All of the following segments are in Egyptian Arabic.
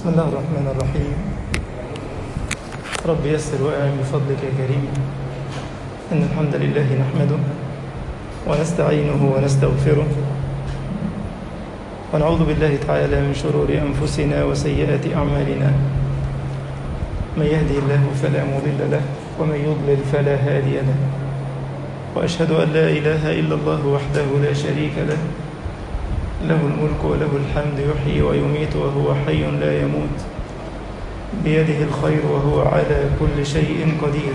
بسم الله الرحمن الرحيم رب يسر وأعن بفضلك يا كريم إن الحمد لله نحمده ونستعينه ونستغفره ونعوذ بالله تعالى من شرور أنفسنا وسيئات أعمالنا من يهدي الله فلا مضل له ومن يضلل فلا هادي له وأشهد أن لا إله إلا الله وحده لا شريك له له الملك وله الحمد يحيي ويميت وهو حي لا يموت بيده الخير وهو على كل شيء قدير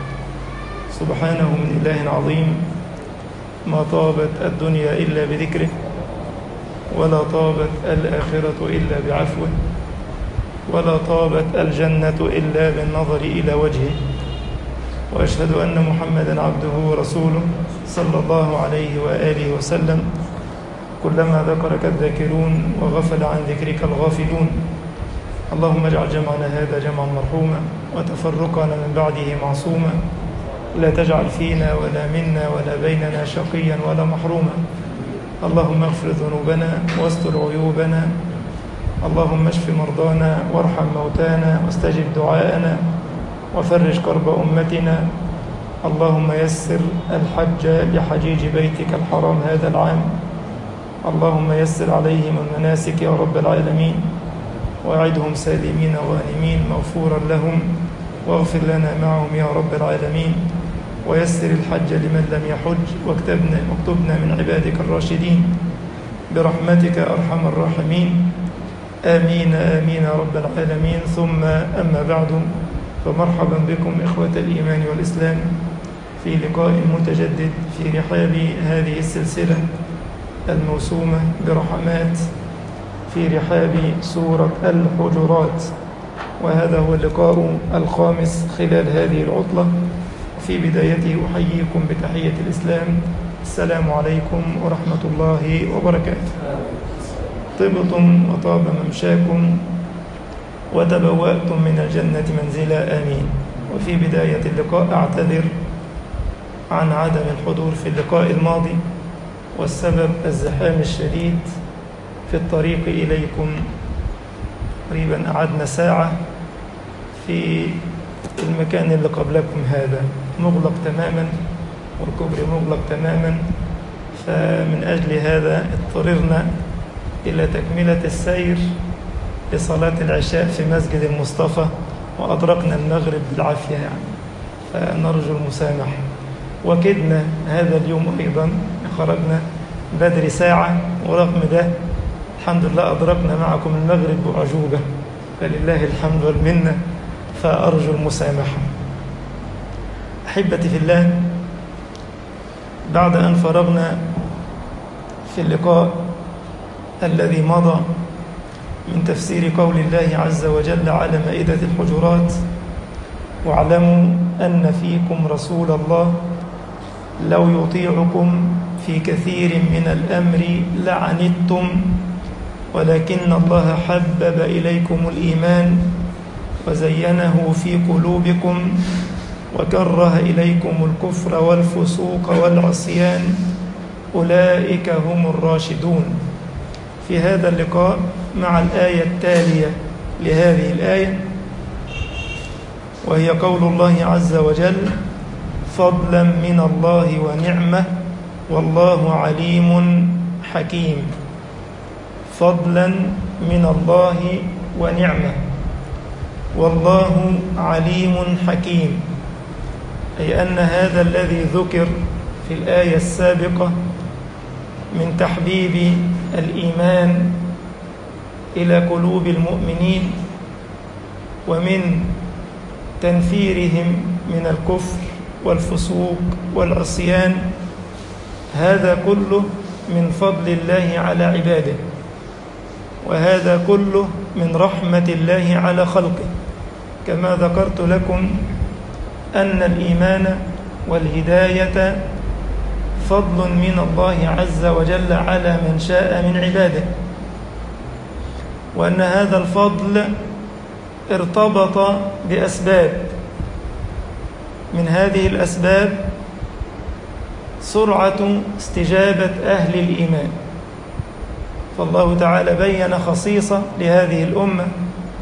سبحانه من إله عظيم ما طابت الدنيا إلا بذكره ولا طابت الآخرة إلا بعفوه ولا طابت الجنة إلا بالنظر إلى وجهه وأشهد أن محمدا عبده ورسوله صلى الله عليه وآله وسلم كلما ذكرك الذاكرون وغفل عن ذكرك الغافلون اللهم اجعل جمعنا هذا جمعا مرحوما وتفرقنا من بعده معصوما لا تجعل فينا ولا منا ولا بيننا شقيا ولا محروما اللهم اغفر ذنوبنا واستر عيوبنا اللهم اشف مرضانا وارحم موتانا واستجب دعاءنا وفرج كرب أمتنا اللهم يسر الحج لحجيج بيتك الحرام هذا العام اللهم يسر عليهم المناسك يا رب العالمين وأعدهم سالمين غانمين مغفورا لهم واغفر لنا معهم يا رب العالمين ويسر الحج لمن لم يحج واكتبنا, واكتبنا من عبادك الراشدين برحمتك أرحم الراحمين آمين آمين يا رب العالمين ثم أما بعد فمرحبا بكم إخوة الإيمان والإسلام في لقاء متجدد في رحاب هذه السلسلة الموسومة برحمات في رحاب سورة الحجرات وهذا هو اللقاء الخامس خلال هذه العطلة في بدايته أحييكم بتحية الإسلام السلام عليكم ورحمة الله وبركاته طبتم وطاب ممشاكم وتبوأتم من الجنة منزلا آمين وفي بداية اللقاء أعتذر عن عدم الحضور في اللقاء الماضي والسبب الزحام الشديد في الطريق إليكم تقريبا قعدنا ساعة في المكان اللي قبلكم هذا مغلق تماما والكوبري مغلق تماما فمن أجل هذا اضطررنا إلى تكملة السير لصلاة العشاء في مسجد المصطفى وأدركنا المغرب بالعافية يعني فنرجو المسامحة وكدنا هذا اليوم أيضا خرجنا بدري ساعة ورغم ده الحمد لله أدركنا معكم المغرب بأعجوبة فلله الحمد والمنة فأرجو المسامحة أحبتي في الله بعد أن فرغنا في اللقاء الذي مضى من تفسير قول الله عز وجل على مائدة الحجرات واعلموا أن فيكم رسول الله لو يطيعكم في كثير من الأمر لعنتم ولكن الله حبب إليكم الإيمان وزينه في قلوبكم وكره إليكم الكفر والفسوق والعصيان أولئك هم الراشدون في هذا اللقاء مع الآية التالية لهذه الآية وهي قول الله عز وجل فضلا من الله ونعمة والله عليم حكيم فضلا من الله ونعمة والله عليم حكيم أي أن هذا الذي ذكر في الآية السابقة من تحبيب الإيمان إلى قلوب المؤمنين ومن تنفيرهم من الكفر والفسوق والعصيان هذا كله من فضل الله على عباده وهذا كله من رحمة الله على خلقه كما ذكرت لكم أن الإيمان والهداية فضل من الله عز وجل على من شاء من عباده وأن هذا الفضل ارتبط بأسباب من هذه الأسباب سرعة استجابة أهل الإيمان فالله تعالى بين خصيصة لهذه الأمة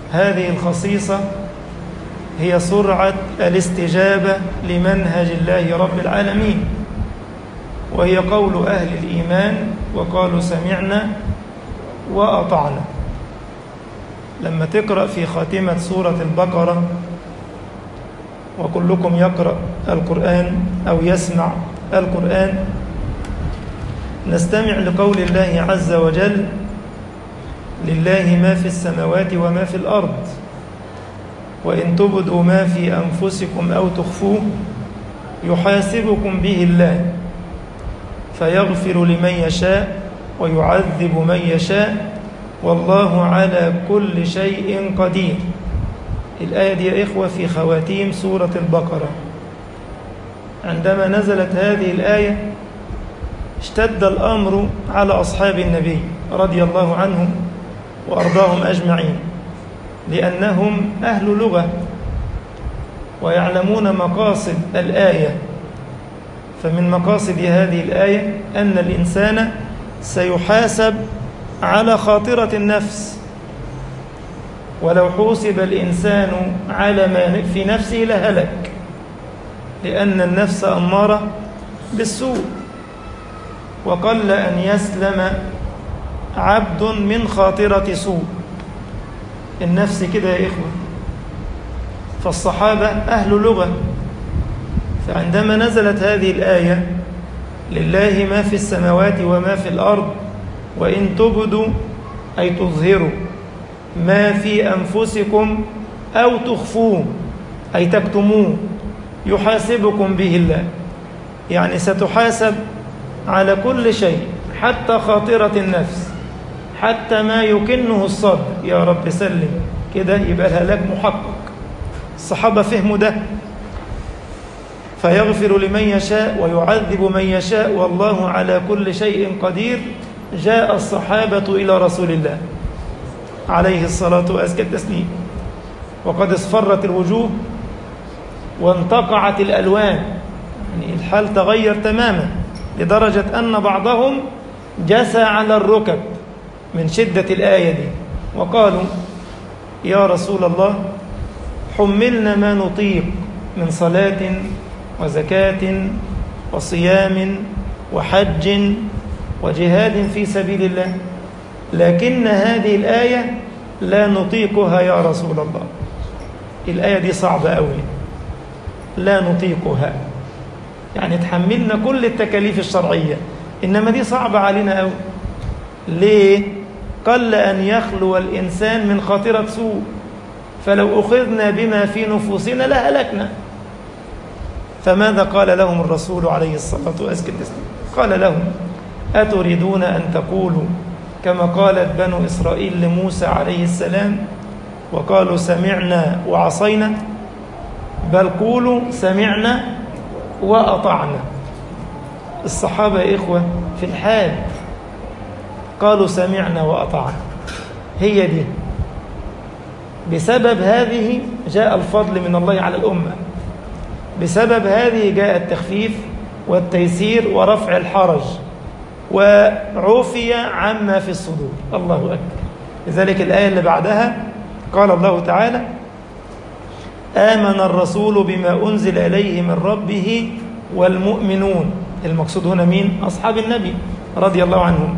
هذه الخصيصة هي سرعة الاستجابة لمنهج الله رب العالمين وهي قول أهل الإيمان وقالوا سمعنا وأطعنا لما تقرأ في خاتمة سورة البقرة وكلكم يقرأ القرآن أو يسمع القرآن نستمع لقول الله عز وجل لله ما في السماوات وما في الأرض وإن تبدوا ما في أنفسكم أو تخفوه يحاسبكم به الله فيغفر لمن يشاء ويعذب من يشاء والله على كل شيء قدير الآية دي يا إخوة في خواتيم سورة البقرة عندما نزلت هذه الآية اشتد الأمر على أصحاب النبي رضي الله عنهم وأرضاهم أجمعين لأنهم أهل لغة ويعلمون مقاصد الآية فمن مقاصد هذه الآية أن الإنسان سيحاسب على خاطرة النفس ولو حوسب الإنسان على ما في نفسه لهلك لأن النفس أمارة بالسوء وقل أن يسلم عبد من خاطرة سوء النفس كده يا إخوة فالصحابة أهل لغة فعندما نزلت هذه الآية لله ما في السماوات وما في الأرض وإن تبدوا أي تظهروا ما في أنفسكم أو تخفوه أي تكتموه يحاسبكم به الله يعني ستحاسب على كل شيء حتى خاطرة النفس حتى ما يكنه الصدر يا رب سلم كده يبقى الهلاك محقق الصحابة فهموا ده فيغفر لمن يشاء ويعذب من يشاء والله على كل شيء قدير جاء الصحابة إلى رسول الله عليه الصلاة وأزكى التسليم وقد اصفرت الوجوه وانتقعت الألوان يعني الحال تغير تماما لدرجة أن بعضهم جسى على الركب من شدة الآية دي وقالوا يا رسول الله حملنا ما نطيق من صلاة وزكاة وصيام وحج وجهاد في سبيل الله لكن هذه الآية لا نطيقها يا رسول الله الآية دي صعبة أوي لا نطيقها يعني تحملنا كل التكاليف الشرعية إنما دي صعبة علينا أوي ليه؟ قل أن يخلو الإنسان من خاطرة سوء فلو أخذنا بما في نفوسنا لهلكنا فماذا قال لهم الرسول عليه الصلاة والسلام قال لهم أتريدون أن تقولوا كما قالت بنو إسرائيل لموسى عليه السلام وقالوا سمعنا وعصينا بل قولوا سمعنا وأطعنا الصحابة يا إخوة في الحال قالوا سمعنا وأطعنا هي دي بسبب هذه جاء الفضل من الله على الأمة بسبب هذه جاء التخفيف والتيسير ورفع الحرج وعفي عما في الصدور الله أكبر لذلك الآية اللي بعدها قال الله تعالى آمن الرسول بما أنزل إليه من ربه والمؤمنون المقصود هنا مين؟ أصحاب النبي رضي الله عنهم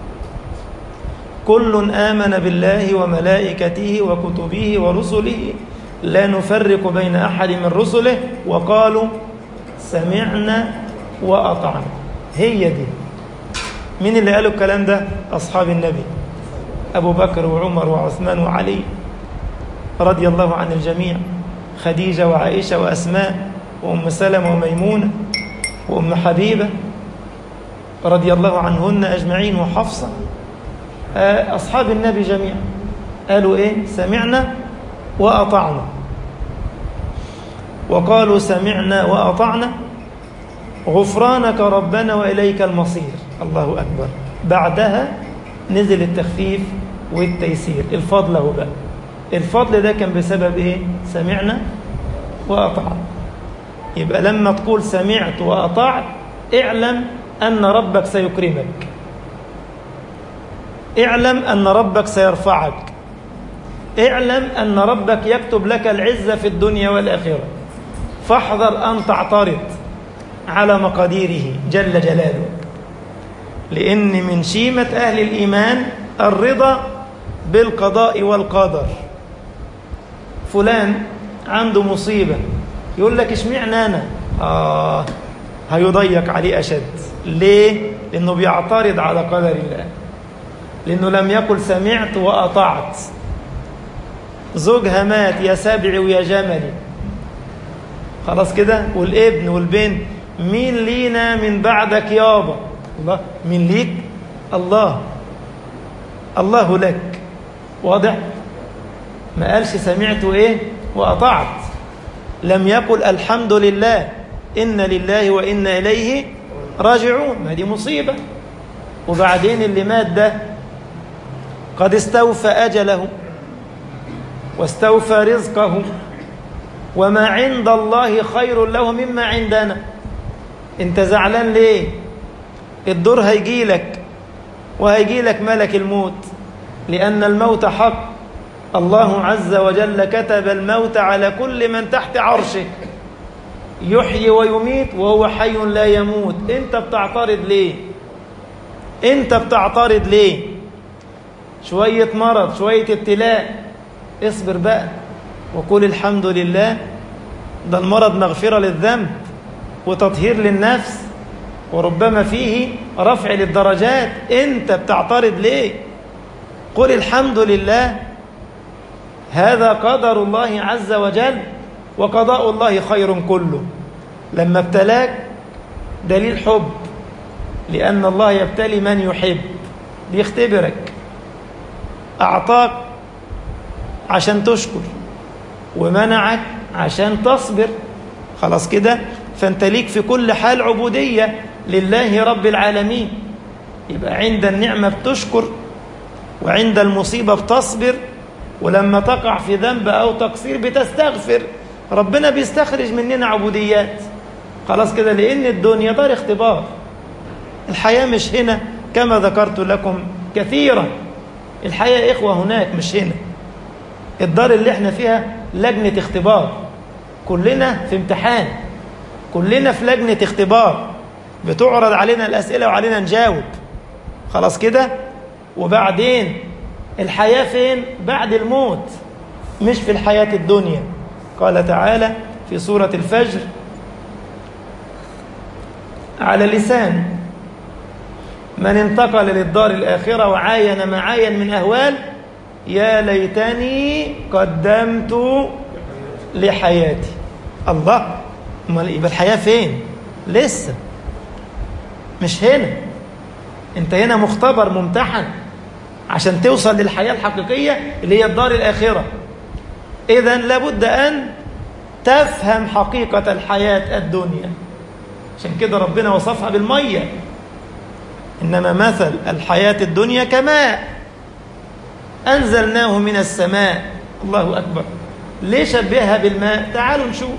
كل آمن بالله وملائكته وكتبه ورسله لا نفرق بين أحد من رسله وقالوا سمعنا وأطعنا هي دي مين اللي قالوا الكلام ده أصحاب النبي أبو بكر وعمر وعثمان وعلي رضي الله عن الجميع خديجة وعائشة وأسماء وأم سلمة وميمونة وأم حبيبة رضي الله عنهن أجمعين وحفصة أصحاب النبي جميعا قالوا إيه سمعنا وأطعنا وقالوا سمعنا وأطعنا غفرانك ربنا وإليك المصير الله أكبر بعدها نزل التخفيف والتيسير الفضل هو بقى الفضل ده كان بسبب إيه سمعنا وأطعنا يبقى لما تقول سمعت وأطعت اعلم أن ربك سيكرمك اعلم أن ربك سيرفعك اعلم أن ربك يكتب لك العزة في الدنيا والآخرة فاحذر أن تعترض على مقاديره جل جلاله لأن من شيمة أهل الإيمان الرضا بالقضاء والقدر فلان عنده مصيبة يقول لك اشمعنى أنا آه هيضيق عليه أشد ليه؟ لأنه بيعترض على قدر الله لأنه لم يقل سمعت وأطعت زوجها مات يا سبعي ويا جملي خلاص كده والابن والبنت مين لينا من بعدك يابا الله مين ليك الله الله لك واضح ما قالش سمعت ايه واطعت لم يقل الحمد لله ان لله وانا اليه راجعون ما دي مصيبه وبعدين اللي مات ده قد استوفى اجله واستوفى رزقه وما عند الله خير له مما عندنا انت زعلان ليه الدور هيجي لك وهيجي لك ملك الموت لأن الموت حق الله عز وجل كتب الموت على كل من تحت عرشه يحيي ويميت وهو حي لا يموت انت بتعترض ليه انت بتعترض ليه شوية مرض شوية ابتلاء اصبر بقى وقول الحمد لله ده المرض مغفرة للذنب وتطهير للنفس وربما فيه رفع للدرجات انت بتعترض ليه قل الحمد لله هذا قدر الله عز وجل وقضاء الله خير كله لما ابتلاك دليل حب لأن الله يبتلي من يحب بيختبرك أعطاك عشان تشكر ومنعك عشان تصبر خلاص كده فانت ليك في كل حال عبودية لله رب العالمين يبقى عند النعمة بتشكر وعند المصيبة بتصبر ولما تقع في ذنب أو تقصير بتستغفر ربنا بيستخرج مننا عبوديات خلاص كده لأن الدنيا دار اختبار الحياة مش هنا كما ذكرت لكم كثيرا الحياة إخوة هناك مش هنا الدار اللي احنا فيها لجنة اختبار كلنا في امتحان كلنا في لجنة اختبار بتعرض علينا الأسئلة وعلينا نجاوب خلاص كده وبعدين الحياة فين بعد الموت مش في الحياة الدنيا قال تعالى في سورة الفجر على لسان من انتقل للدار الآخرة وعاين ما عاين من أهوال يا ليتني قدمت لحياتي الله امال يبقى الحياة فين لسه مش هنا انت هنا مختبر ممتحن عشان توصل للحياة الحقيقية اللي هي الدار الآخرة إذا لابد أن تفهم حقيقة الحياة الدنيا عشان كده ربنا وصفها بالمية إنما مثل الحياة الدنيا كماء أنزلناه من السماء الله أكبر ليه شبهها بالماء تعالوا نشوف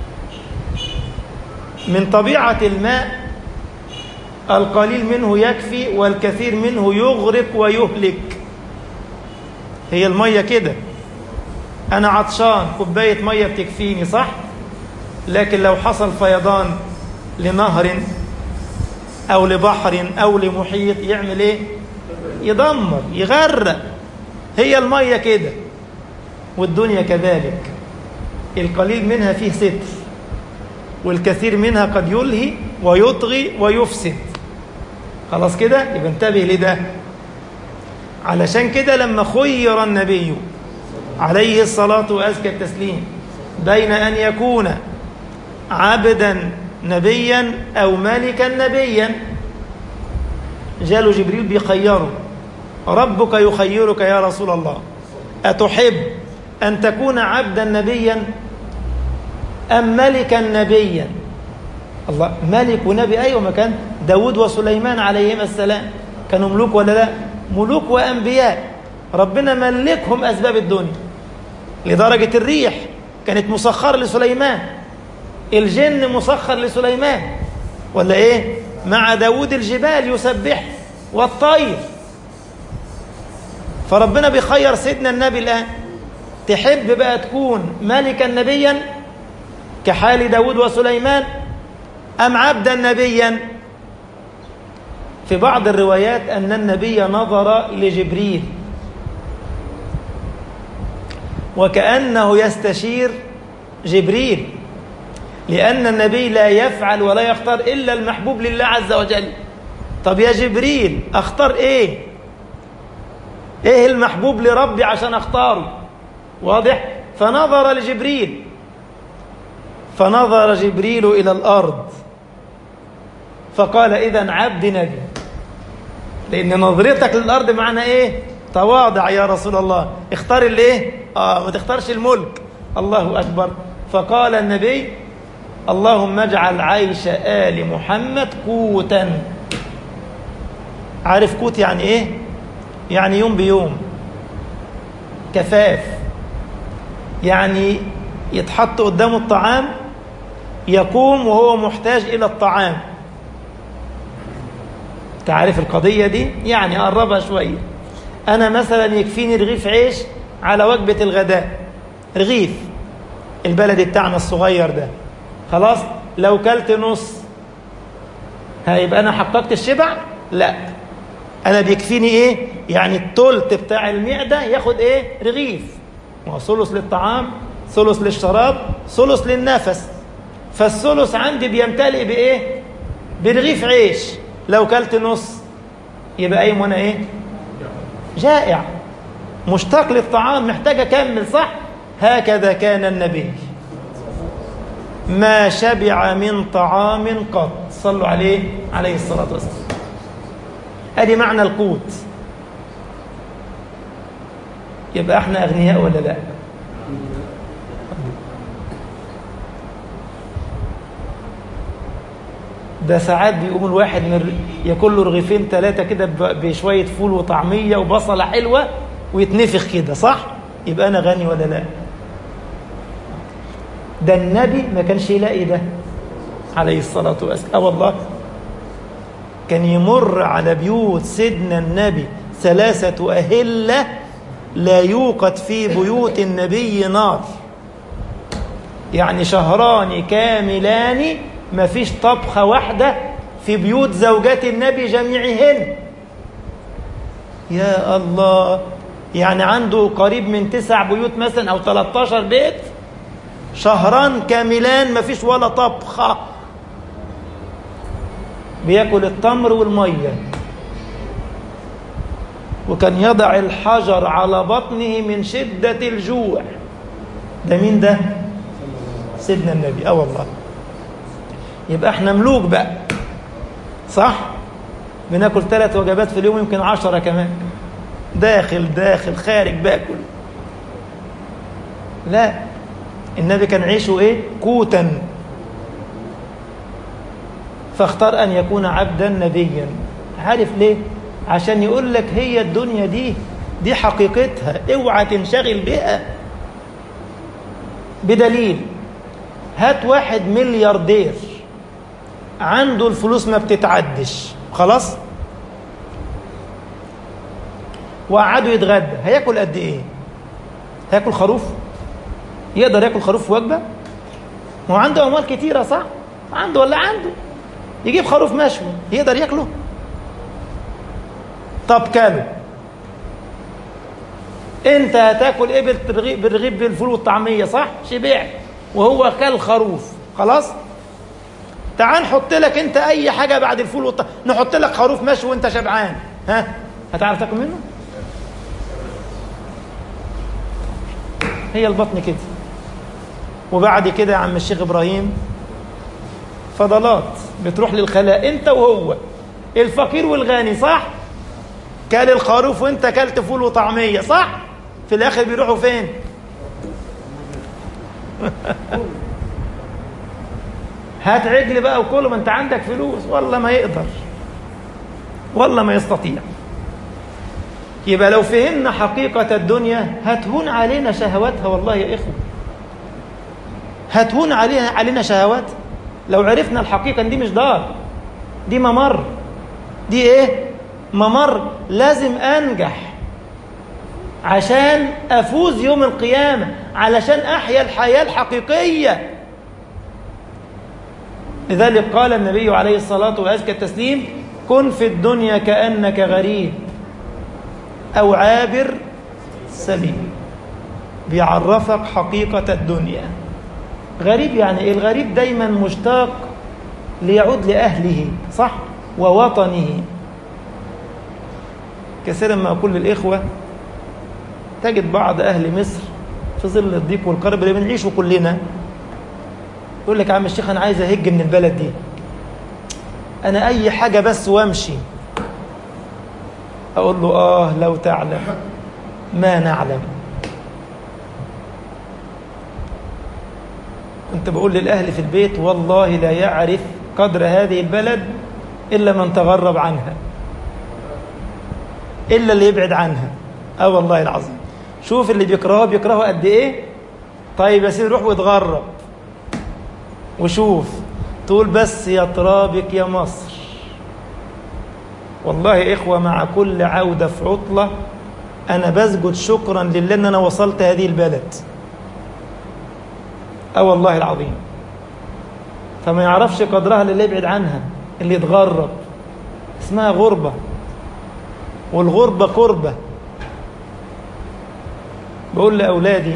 من طبيعة الماء القليل منه يكفي والكثير منه يغرق ويهلك هي المية كده أنا عطشان كوباية مية بتكفيني صح لكن لو حصل فيضان لنهر أو لبحر أو لمحيط يعمل إيه يدمر يغرق هي المية كده والدنيا كذلك القليل منها فيه ستر والكثير منها قد يلهي ويطغي ويفسد خلاص كده يبقى انتبه لده علشان كده لما خير النبي عليه الصلاة وأزكى التسليم بين أن يكون عبدا نبيا أو ملكا نبيا جاله جبريل بيخيره ربك يخيرك يا رسول الله أتحب أن تكون عبدا نبيا أم ملكا نبيا الله ملك ونبي أيوة ما كان داود وسليمان عليهما السلام كانوا ملوك ولا لا ملوك وأنبياء ربنا ملكهم أسباب الدنيا لدرجة الريح كانت مسخرة لسليمان الجن مسخر لسليمان ولا إيه مع داود الجبال يسبح والطير فربنا بيخير سيدنا النبي الآن تحب بقى تكون ملكا نبيا كحال داود وسليمان أم عبدا نبيا في بعض الروايات أن النبي نظر لجبريل وكأنه يستشير جبريل لأن النبي لا يفعل ولا يختار إلا المحبوب لله عز وجل طب يا جبريل أختار إيه إيه المحبوب لربي عشان أختاره واضح فنظر لجبريل فنظر جبريل إلى الأرض فقال إذا عبد نبي لأن نظرتك للأرض معنى إيه تواضع يا رسول الله اختار الايه اه ما تختارش الملك الله اكبر فقال النبي اللهم اجعل عيش ال محمد قوتا عارف قوت يعني ايه يعني يوم بيوم كفاف يعني يتحط قدامه الطعام يقوم وهو محتاج الى الطعام تعرف القضيه دي يعني قربها شويه أنا مثلا يكفيني رغيف عيش على وجبة الغداء رغيف البلد بتاعنا الصغير ده خلاص لو كلت نص هيبقى أنا حققت الشبع لا أنا بيكفيني إيه يعني التلت بتاع المعدة ياخد إيه رغيف ما هو ثلث للطعام ثلث للشراب ثلث للنفس فالثلث عندي بيمتلئ بإيه برغيف عيش لو كلت نص يبقى قايم وانا ايه جائع مشتاق للطعام محتاج اكمل صح هكذا كان النبي ما شبع من طعام قط صلوا عليه عليه الصلاة والسلام ادي معنى القوت يبقى احنا اغنياء ولا لا ده ساعات بيقوم الواحد من ياكل له رغيفين ثلاثه كده بشويه فول وطعميه وبصله حلوه ويتنفخ كده صح؟ يبقى انا غني ولا لا؟ ده النبي ما كانش يلاقي ده عليه الصلاه والسلام اه والله كان يمر على بيوت سيدنا النبي ثلاثه اهله لا يوقد في بيوت النبي نار يعني شهران كاملان ما فيش طبخة واحدة في بيوت زوجات النبي جميعهن يا الله يعني عنده قريب من تسع بيوت مثلا أو 13 بيت شهران كاملان ما فيش ولا طبخة بياكل التمر والمية وكان يضع الحجر على بطنه من شدة الجوع ده مين ده سيدنا النبي اه والله يبقى احنا ملوك بقى صح بناكل ثلاث وجبات في اليوم يمكن عشرة كمان داخل داخل خارج باكل لا النبي كان عيشه ايه قوتا فاختار ان يكون عبدا نبيا عارف ليه عشان يقول لك هي الدنيا دي دي حقيقتها اوعى تنشغل بها بدليل هات واحد ملياردير عنده الفلوس ما بتتعدش خلاص وقعدوا يتغدى هياكل قد ايه هياكل خروف يقدر ياكل خروف في وجبه ما هو عنده اموال كتيره صح عنده ولا عنده يجيب خروف مشوي يقدر ياكله طب كاله انت هتاكل ايه بالرغيف بالرغيف بالفول والطعميه صح شبعت وهو كل خروف خلاص تعال نحط لك انت اي حاجه بعد الفول والط... نحط لك خروف مشوي وانت شبعان ها هتعرف تاكل منه هي البطن كده وبعد كده يا عم الشيخ ابراهيم فضلات بتروح للخلاء انت وهو الفقير والغني صح كل الخروف وانت كلت فول وطعميه صح في الاخر بيروحوا فين هات عجل بقى وكله ما انت عندك فلوس والله ما يقدر والله ما يستطيع يبقى لو فهمنا حقيقة الدنيا هتهون علينا شهواتها والله يا إخوة هتهون علينا علينا شهوات لو عرفنا الحقيقة دي مش دار دي ممر دي ايه ممر لازم انجح عشان أفوز يوم القيامة علشان أحيا الحياة الحقيقية لذلك قال النبي عليه الصلاة وأزكى التسليم كن في الدنيا كأنك غريب أو عابر سبيل بيعرفك حقيقة الدنيا غريب يعني إيه الغريب دايما مشتاق ليعود لأهله صح ووطنه كثيرا ما أقول للإخوة تجد بعض أهل مصر في ظل الضيق والقرب اللي بنعيشه كلنا يقول لك يا عم الشيخ أنا عايز أهج من البلد دي أنا أي حاجة بس وأمشي أقول له آه لو تعلم ما نعلم كنت بقول للأهل في البيت والله لا يعرف قدر هذه البلد إلا من تغرب عنها إلا اللي يبعد عنها اه والله العظيم شوف اللي بيكرهه بيكرهه قد إيه طيب يا سيدي روح واتغرب وشوف تقول بس يا ترابك يا مصر والله يا إخوة مع كل عودة في عطلة أنا بسجد شكرا لله أن أنا وصلت هذه البلد اه والله العظيم فما يعرفش قدرها اللي يبعد عنها اللي يتغرب اسمها غربة والغربة قربة بقول لأولادي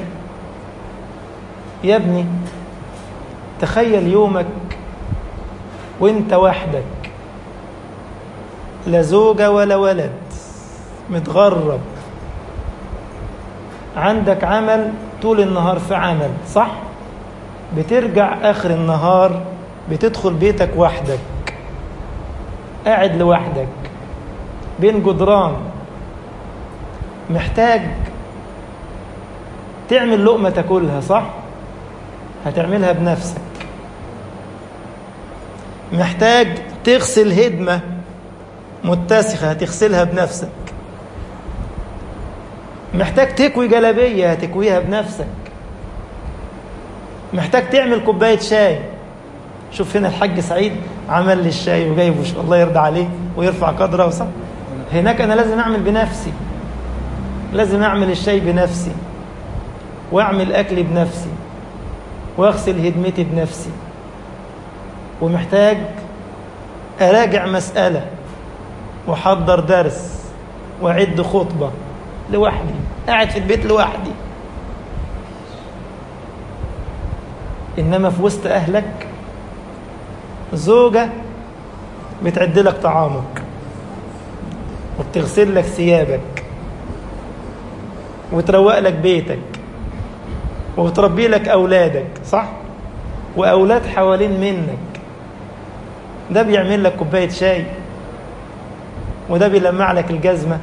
يا ابني تخيل يومك وانت وحدك لا زوجة ولا ولد متغرب عندك عمل طول النهار في عمل صح بترجع آخر النهار بتدخل بيتك وحدك قاعد لوحدك بين جدران محتاج تعمل لقمة تاكلها صح هتعملها بنفسك محتاج تغسل هدمة متسخة هتغسلها بنفسك محتاج تكوي جلابية هتكويها بنفسك محتاج تعمل كوباية شاي شوف هنا الحاج سعيد عمل لي الشاي وجايبه الله يرضى عليه ويرفع قدره صح هناك أنا لازم أعمل بنفسي لازم أعمل الشاي بنفسي وأعمل أكلي بنفسي وأغسل هدمتي بنفسي ومحتاج أراجع مسألة وأحضر درس وأعد خطبة لوحدي قاعد في البيت لوحدي إنما في وسط أهلك زوجة بتعد لك طعامك وبتغسل لك ثيابك وتروق لك بيتك وبتربي لك أولادك صح؟ وأولاد حوالين منك ده بيعمل لك كوباية شاي وده بيلمع لك الجزمة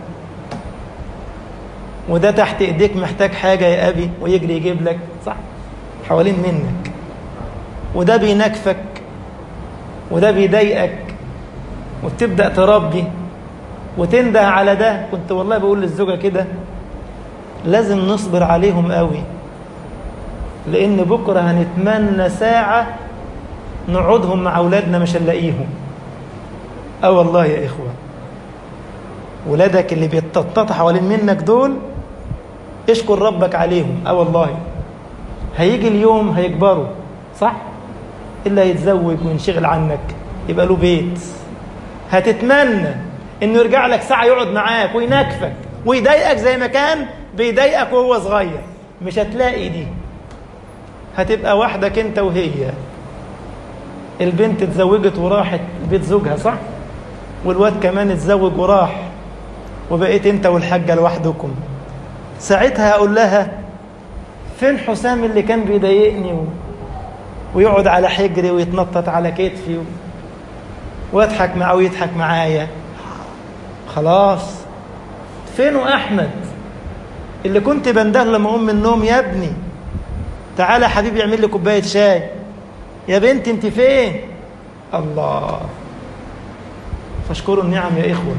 وده تحت ايديك محتاج حاجة يا أبي ويجري يجيب لك صح؟ حوالين منك وده بينكفك وده بيضايقك وتبدأ تربي وتنده على ده كنت والله بقول للزوجة كده لازم نصبر عليهم قوي لأن بكرة هنتمنى ساعة نقعدهم مع أولادنا مش هنلاقيهم اه والله يا إخوة ولادك اللي بيتطط حوالين منك دول اشكر ربك عليهم اه والله هيجي اليوم هيكبروا صح إلا يتزوج وينشغل عنك يبقى له بيت هتتمنى انه يرجع لك ساعة يقعد معاك وينكفك ويضايقك زي ما كان بيضايقك وهو صغير مش هتلاقي دي هتبقى وحدك انت وهي البنت اتزوجت وراحت بيت زوجها صح والواد كمان اتزوج وراح وبقيت انت والحاجة لوحدكم ساعتها اقول لها فين حسام اللي كان بيضايقني و... ويقعد على حجري ويتنطط على كتفي و... واضحك معاه ويضحك معايا خلاص فينه احمد اللي كنت بنده لما اقوم من النوم يا ابني تعالى يا حبيبي اعمل لي كوبايه شاي يا بنت انت فين الله فاشكروا النعم يا اخوه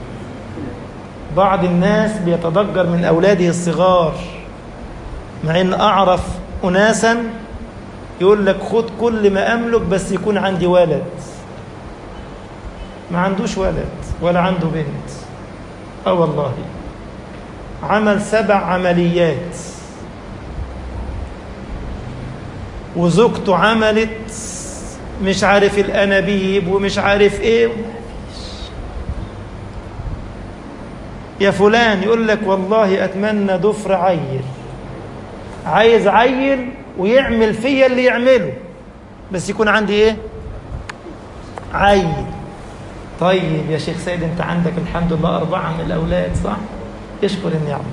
بعض الناس بيتضجر من اولاده الصغار مع ان اعرف اناسا يقول لك خد كل ما املك بس يكون عندي ولد ما عندوش ولد ولا عنده بنت اه والله عمل سبع عمليات وزوجته عملت مش عارف الانابيب ومش عارف ايه يا فلان يقول لك والله اتمنى ضفر عيل عايز عيل ويعمل فيا اللي يعمله بس يكون عندي ايه عيل طيب يا شيخ سيد انت عندك الحمد لله اربعه من الاولاد صح اشكر النعمه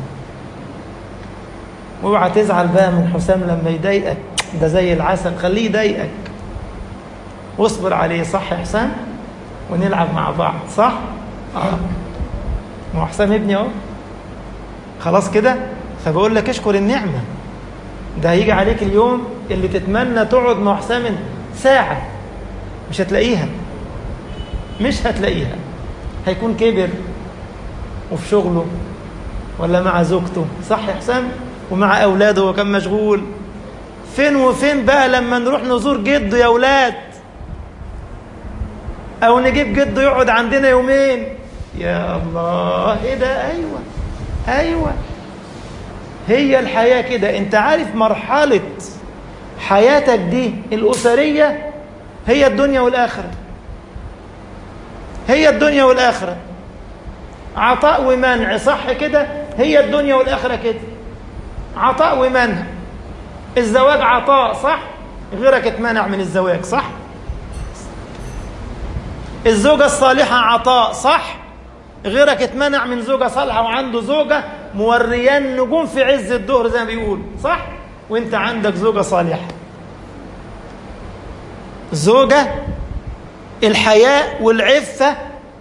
واوعى تزعل بقى من حسام لما يضايقك ده زي العسل خليه يضايقك واصبر عليه صح يا حسام ونلعب مع بعض صح اه ما هو حسام ابني اهو خلاص كده فبقول لك اشكر النعمه ده هيجي عليك اليوم اللي تتمنى تقعد مع حسام ساعه مش هتلاقيها مش هتلاقيها هيكون كبر وفي شغله ولا مع زوجته صح يا حسام ومع اولاده وكان مشغول فين وفين بقى لما نروح نزور جده يا اولاد او نجيب جده يقعد عندنا يومين يا الله ايه ده ايوه ايوه هي الحياه كده انت عارف مرحله حياتك دي الاسريه هي الدنيا والاخره هي الدنيا والاخره عطاء ومنع صح كده هي الدنيا والاخره كده عطاء ومنع الزواج عطاء صح غيرك اتمنع من الزواج صح الزوجة الصالحة عطاء صح غيرك اتمنع من زوجة صالحة وعنده زوجة موريان نجوم في عز الظهر زي ما بيقول صح وانت عندك زوجة صالحة زوجة الحياء والعفة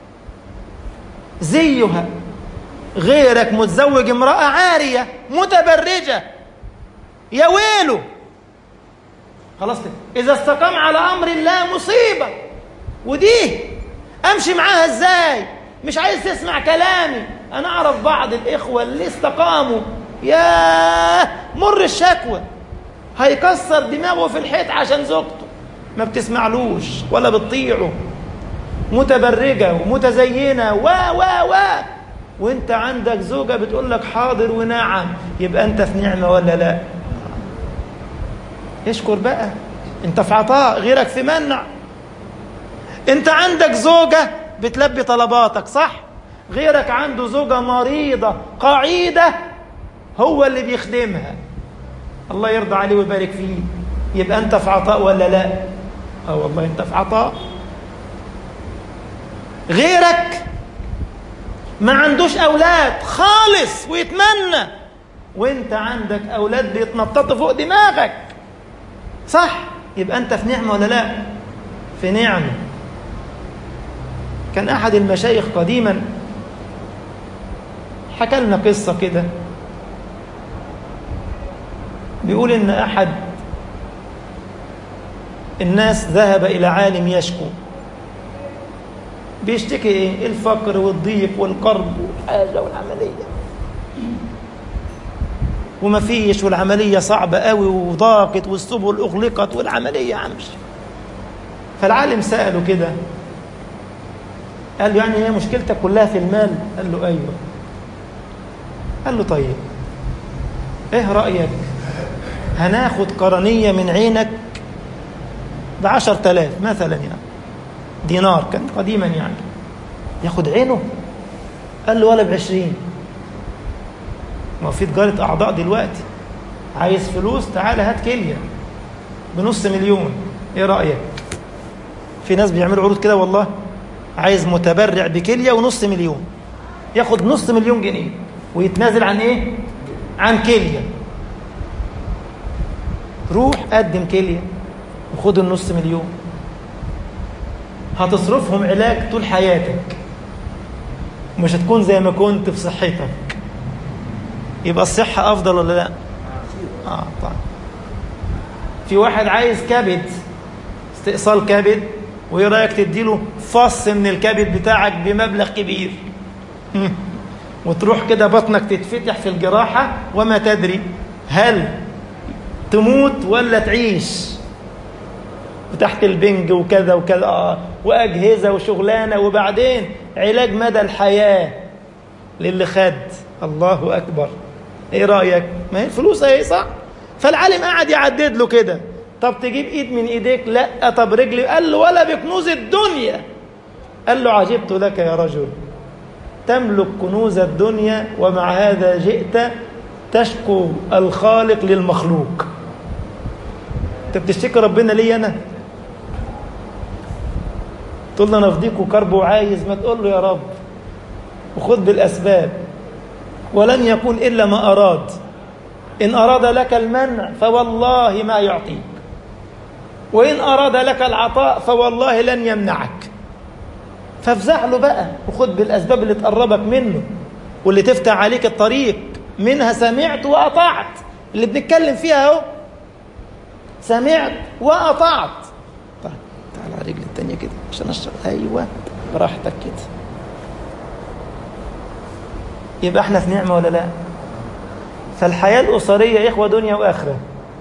زيها غيرك متزوج امرأة عارية متبرجة يا ويله خلاص كده إذا استقام على أمر الله مصيبة ودي أمشي معاها إزاي مش عايز تسمع كلامي أنا أعرف بعض الإخوة اللي استقاموا يا مر الشكوى هيكسر دماغه في الحيط عشان زوجته ما بتسمعلوش ولا بتطيعه متبرجة ومتزينة و و و وانت عندك زوجة بتقول لك حاضر ونعم يبقى انت في نعمة ولا لا اشكر بقى انت في عطاء غيرك في منع انت عندك زوجة بتلبي طلباتك صح غيرك عنده زوجة مريضة قاعدة هو اللي بيخدمها الله يرضى عليه ويبارك فيه يبقى انت في عطاء ولا لا اه والله انت في عطاء غيرك ما عندوش اولاد خالص ويتمنى وانت عندك اولاد بيتنططوا فوق دماغك صح يبقى انت في نعمه ولا لا في نعمه كان احد المشايخ قديما حكى لنا قصه كده بيقول ان احد الناس ذهب الى عالم يشكو بيشتكي ايه الفقر والضيق والقرب والحاجه والعمليه وما فيش والعمليه صعبه قوي وضاقت والسبل اغلقت والعمليه عمش فالعالم ساله كده قال له يعني هي مشكلتك كلها في المال قال له ايوه قال له طيب ايه رايك هناخد قرنيه من عينك بعشر تلاف مثلا يعني دينار كان قديما يعني ياخد عينه قال له ولا بعشرين ما في تجارة أعضاء دلوقتي عايز فلوس تعالى هات كلية بنص مليون ايه رأيك في ناس بيعملوا عروض كده والله عايز متبرع بكلية ونص مليون ياخد نص مليون جنيه ويتنازل عن ايه عن كلية روح قدم كلية وخد النص مليون هتصرفهم علاج طول حياتك مش هتكون زي ما كنت في صحتك يبقى الصحة أفضل ولا لا؟ آه طيب في واحد عايز كبد استئصال كبد وإيه رأيك تديله فص من الكبد بتاعك بمبلغ كبير وتروح كده بطنك تتفتح في الجراحة وما تدري هل تموت ولا تعيش وتحت البنج وكذا وكذا آه وأجهزة وشغلانة وبعدين علاج مدى الحياة للي خد الله أكبر إيه رأيك ما هي الفلوس اهي صح فالعالم قاعد يعدد له كده طب تجيب ايد من ايديك لا طب رجلي قال له ولا بكنوز الدنيا قال له عجبت لك يا رجل تملك كنوز الدنيا ومع هذا جئت تشكو الخالق للمخلوق انت بتشتكي ربنا ليه انا تقول له انا افضيك وكرب وعايز ما تقول له يا رب وخذ بالاسباب ولن يكون الا ما اراد ان اراد لك المنع فوالله ما يعطيك وان اراد لك العطاء فوالله لن يمنعك فافزع له بقى وخذ بالاسباب اللي تقربك منه واللي تفتح عليك الطريق منها سمعت واطعت اللي بنتكلم فيها اهو سمعت واطعت طيب تعال على رجل التانية كده عشان اشرب ايوه براحتك كده يبقى احنا في نعمه ولا لا فالحياه الاسريه يا اخوه دنيا واخره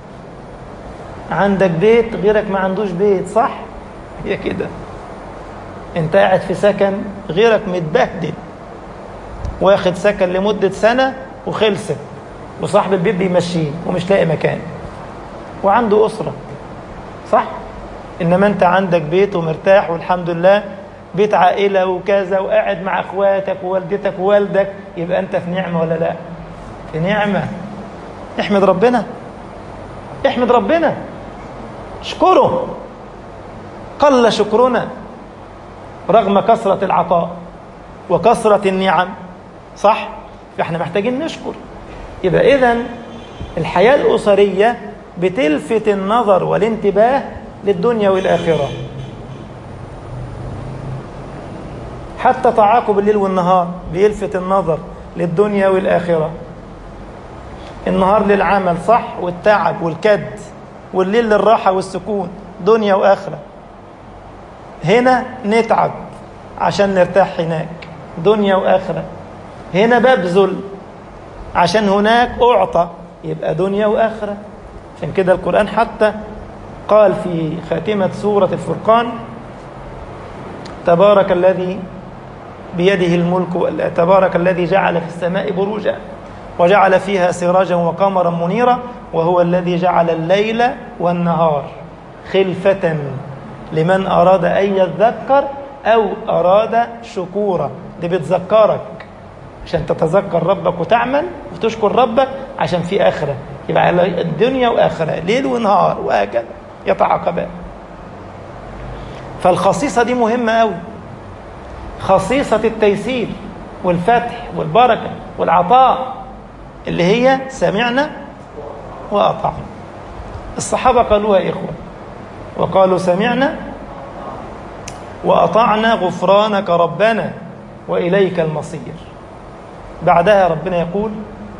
عندك بيت غيرك ما عندوش بيت صح هي كده انت قاعد في سكن غيرك متبهدل واخد سكن لمدة سنة وخلصت وصاحب البيت بيمشيه ومش لاقي مكان وعنده أسرة صح؟ إنما أنت عندك بيت ومرتاح والحمد لله بيت عائلة وكذا وقاعد مع أخواتك ووالدتك ووالدك يبقى أنت في نعمة ولا لا؟ في نعمة احمد ربنا احمد ربنا اشكره قل شكرنا رغم كثرة العطاء وكثرة النعم صح؟ فاحنا محتاجين نشكر يبقى إذا الحياة الأسرية بتلفت النظر والانتباه للدنيا والآخرة حتى تعاقب الليل والنهار بيلفت النظر للدنيا والآخرة النهار للعمل صح والتعب والكد والليل للراحة والسكون دنيا وآخرة هنا نتعب عشان نرتاح هناك دنيا وآخرة هنا ببذل عشان هناك أعطى يبقى دنيا وآخرة عشان كده القرآن حتى قال في خاتمة سورة الفرقان تبارك الذي بيده الملك تبارك الذي جعل في السماء بروجا وجعل فيها سراجا وقمرا منيرا وهو الذي جعل الليل والنهار خلفة لمن أراد أن يذكر أو أراد شكورا دي بتذكرك عشان تتذكر ربك وتعمل وتشكر ربك عشان في آخرة يبقى الدنيا وآخرة ليل ونهار وهكذا يتعاقبان فالخصيصة دي مهمة أوي خصيصة التيسير والفتح والبركة والعطاء اللي هي سمعنا وأطعنا الصحابة قالوها يا إخوة وقالوا سمعنا وأطعنا غفرانك ربنا وإليك المصير بعدها ربنا يقول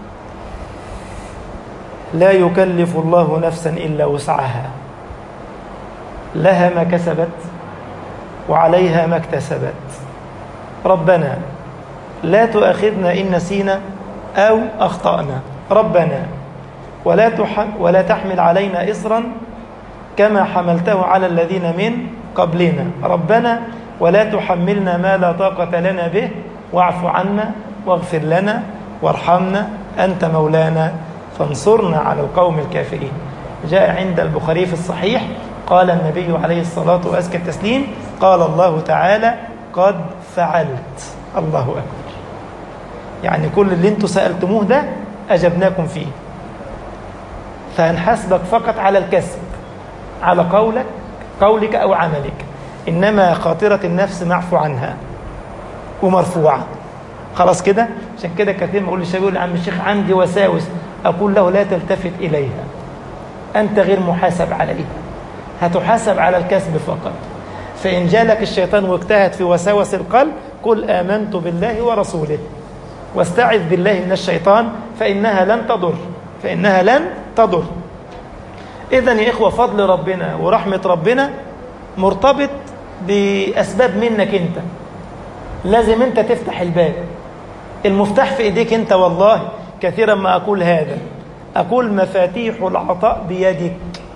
لا يكلف الله نفسا إلا وسعها لها ما كسبت وعليها ما اكتسبت ربنا لا تؤاخذنا إن نسينا أو أخطأنا ربنا ولا ولا تحمل علينا إصرا كما حملته على الذين من قبلنا ربنا ولا تحملنا ما لا طاقة لنا به واعف عنا واغفر لنا وارحمنا أنت مولانا فانصرنا على القوم الكافرين جاء عند البخاري في الصحيح قال النبي عليه الصلاة وأزكى التسليم قال الله تعالى قد فعلت الله أكبر يعني كل اللي انتم سألتموه ده أجبناكم فيه فهنحاسبك فقط على الكسب على قولك قولك أو عملك إنما خاطرة النفس معفو عنها ومرفوعة خلاص كده عشان كده كثير ما اقول للشباب يقول عم الشيخ عندي وساوس اقول له لا تلتفت اليها انت غير محاسب عليها هتحاسب على الكسب فقط فان جالك الشيطان واجتهد في وساوس القلب قل امنت بالله ورسوله واستعذ بالله من الشيطان فانها لن تضر فانها لن تضر اذا يا اخوه فضل ربنا ورحمه ربنا مرتبط باسباب منك انت لازم انت تفتح الباب المفتاح في ايديك انت والله كثيرا ما اقول هذا اقول مفاتيح العطاء بيدك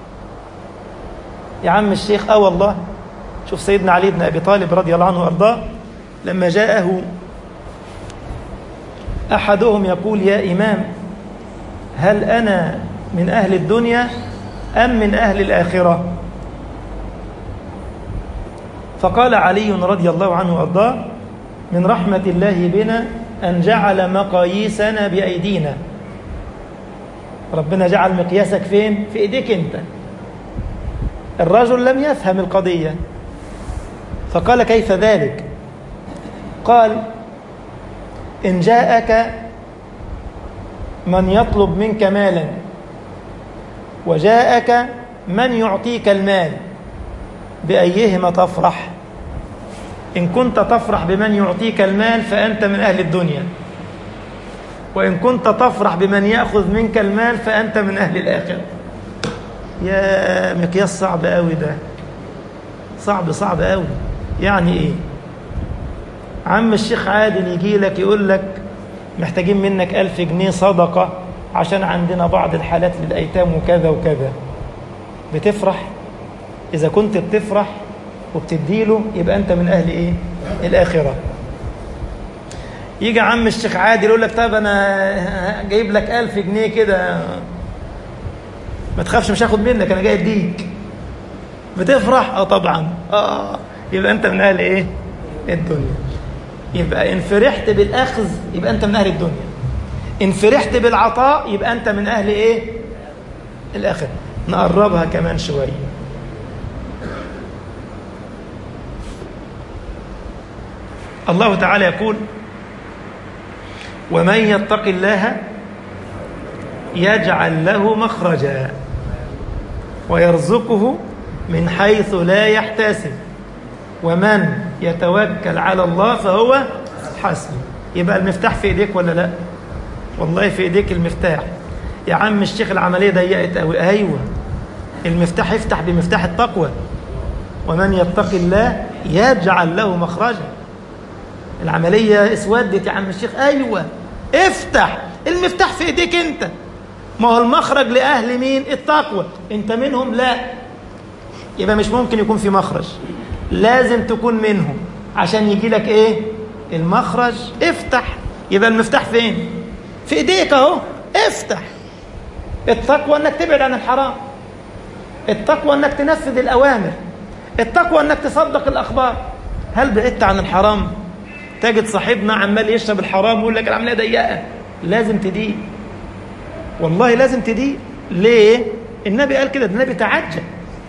يا عم الشيخ اه والله شوف سيدنا علي بن ابي طالب رضي الله عنه وارضاه لما جاءه أحدهم يقول يا إمام هل أنا من أهل الدنيا أم من أهل الآخرة فقال علي رضي الله عنه وأرضاه من رحمة الله بنا أن جعل مقاييسنا بأيدينا ربنا جعل مقياسك فين؟ في إيديك أنت الرجل لم يفهم القضية فقال كيف ذلك؟ قال إن جاءك من يطلب منك مالا وجاءك من يعطيك المال بأيهما تفرح إن كنت تفرح بمن يعطيك المال فأنت من أهل الدنيا وإن كنت تفرح بمن يأخذ منك المال فأنت من أهل الآخرة يا مقياس صعب قوي ده صعب صعب قوي يعني إيه عم الشيخ عادل يجي لك يقول لك محتاجين منك ألف جنيه صدقة عشان عندنا بعض الحالات للأيتام وكذا وكذا بتفرح إذا كنت بتفرح وبتديله يبقى أنت من أهل إيه الآخرة يجي عم الشيخ عادل يقول لك طب أنا جايب لك ألف جنيه كده ما تخافش مش هاخد منك أنا جاي أديك بتفرح اه طبعا اه يبقى انت من اهل ايه الدنيا يبقى ان فرحت بالاخذ يبقى انت من اهل الدنيا ان فرحت بالعطاء يبقى انت من اهل ايه الاخره نقربها كمان شويه الله تعالى يقول ومن يتق الله يجعل له مخرجا ويرزقه من حيث لا يحتسب ومن يتوكل على الله فهو حسبه يبقى المفتاح في ايديك ولا لا والله في ايديك المفتاح يا عم الشيخ العمليه ضيقت قوي ايوه المفتاح يفتح بمفتاح التقوى ومن يتق الله يجعل له مخرجا العمليه اسودت يا عم الشيخ ايوه افتح المفتاح في ايديك انت ما هو المخرج لاهل مين التقوى انت منهم لا يبقى مش ممكن يكون في مخرج لازم تكون منهم عشان يجي لك ايه المخرج افتح يبقى المفتاح فين في ايديك اهو افتح التقوى انك تبعد عن الحرام التقوى انك تنفذ الاوامر التقوى انك تصدق الاخبار هل بعدت عن الحرام تجد صاحبنا عمال يشرب الحرام ويقول لك العمليه ضيقه لازم تدين والله لازم تدين ليه النبي قال كده النبي تعجب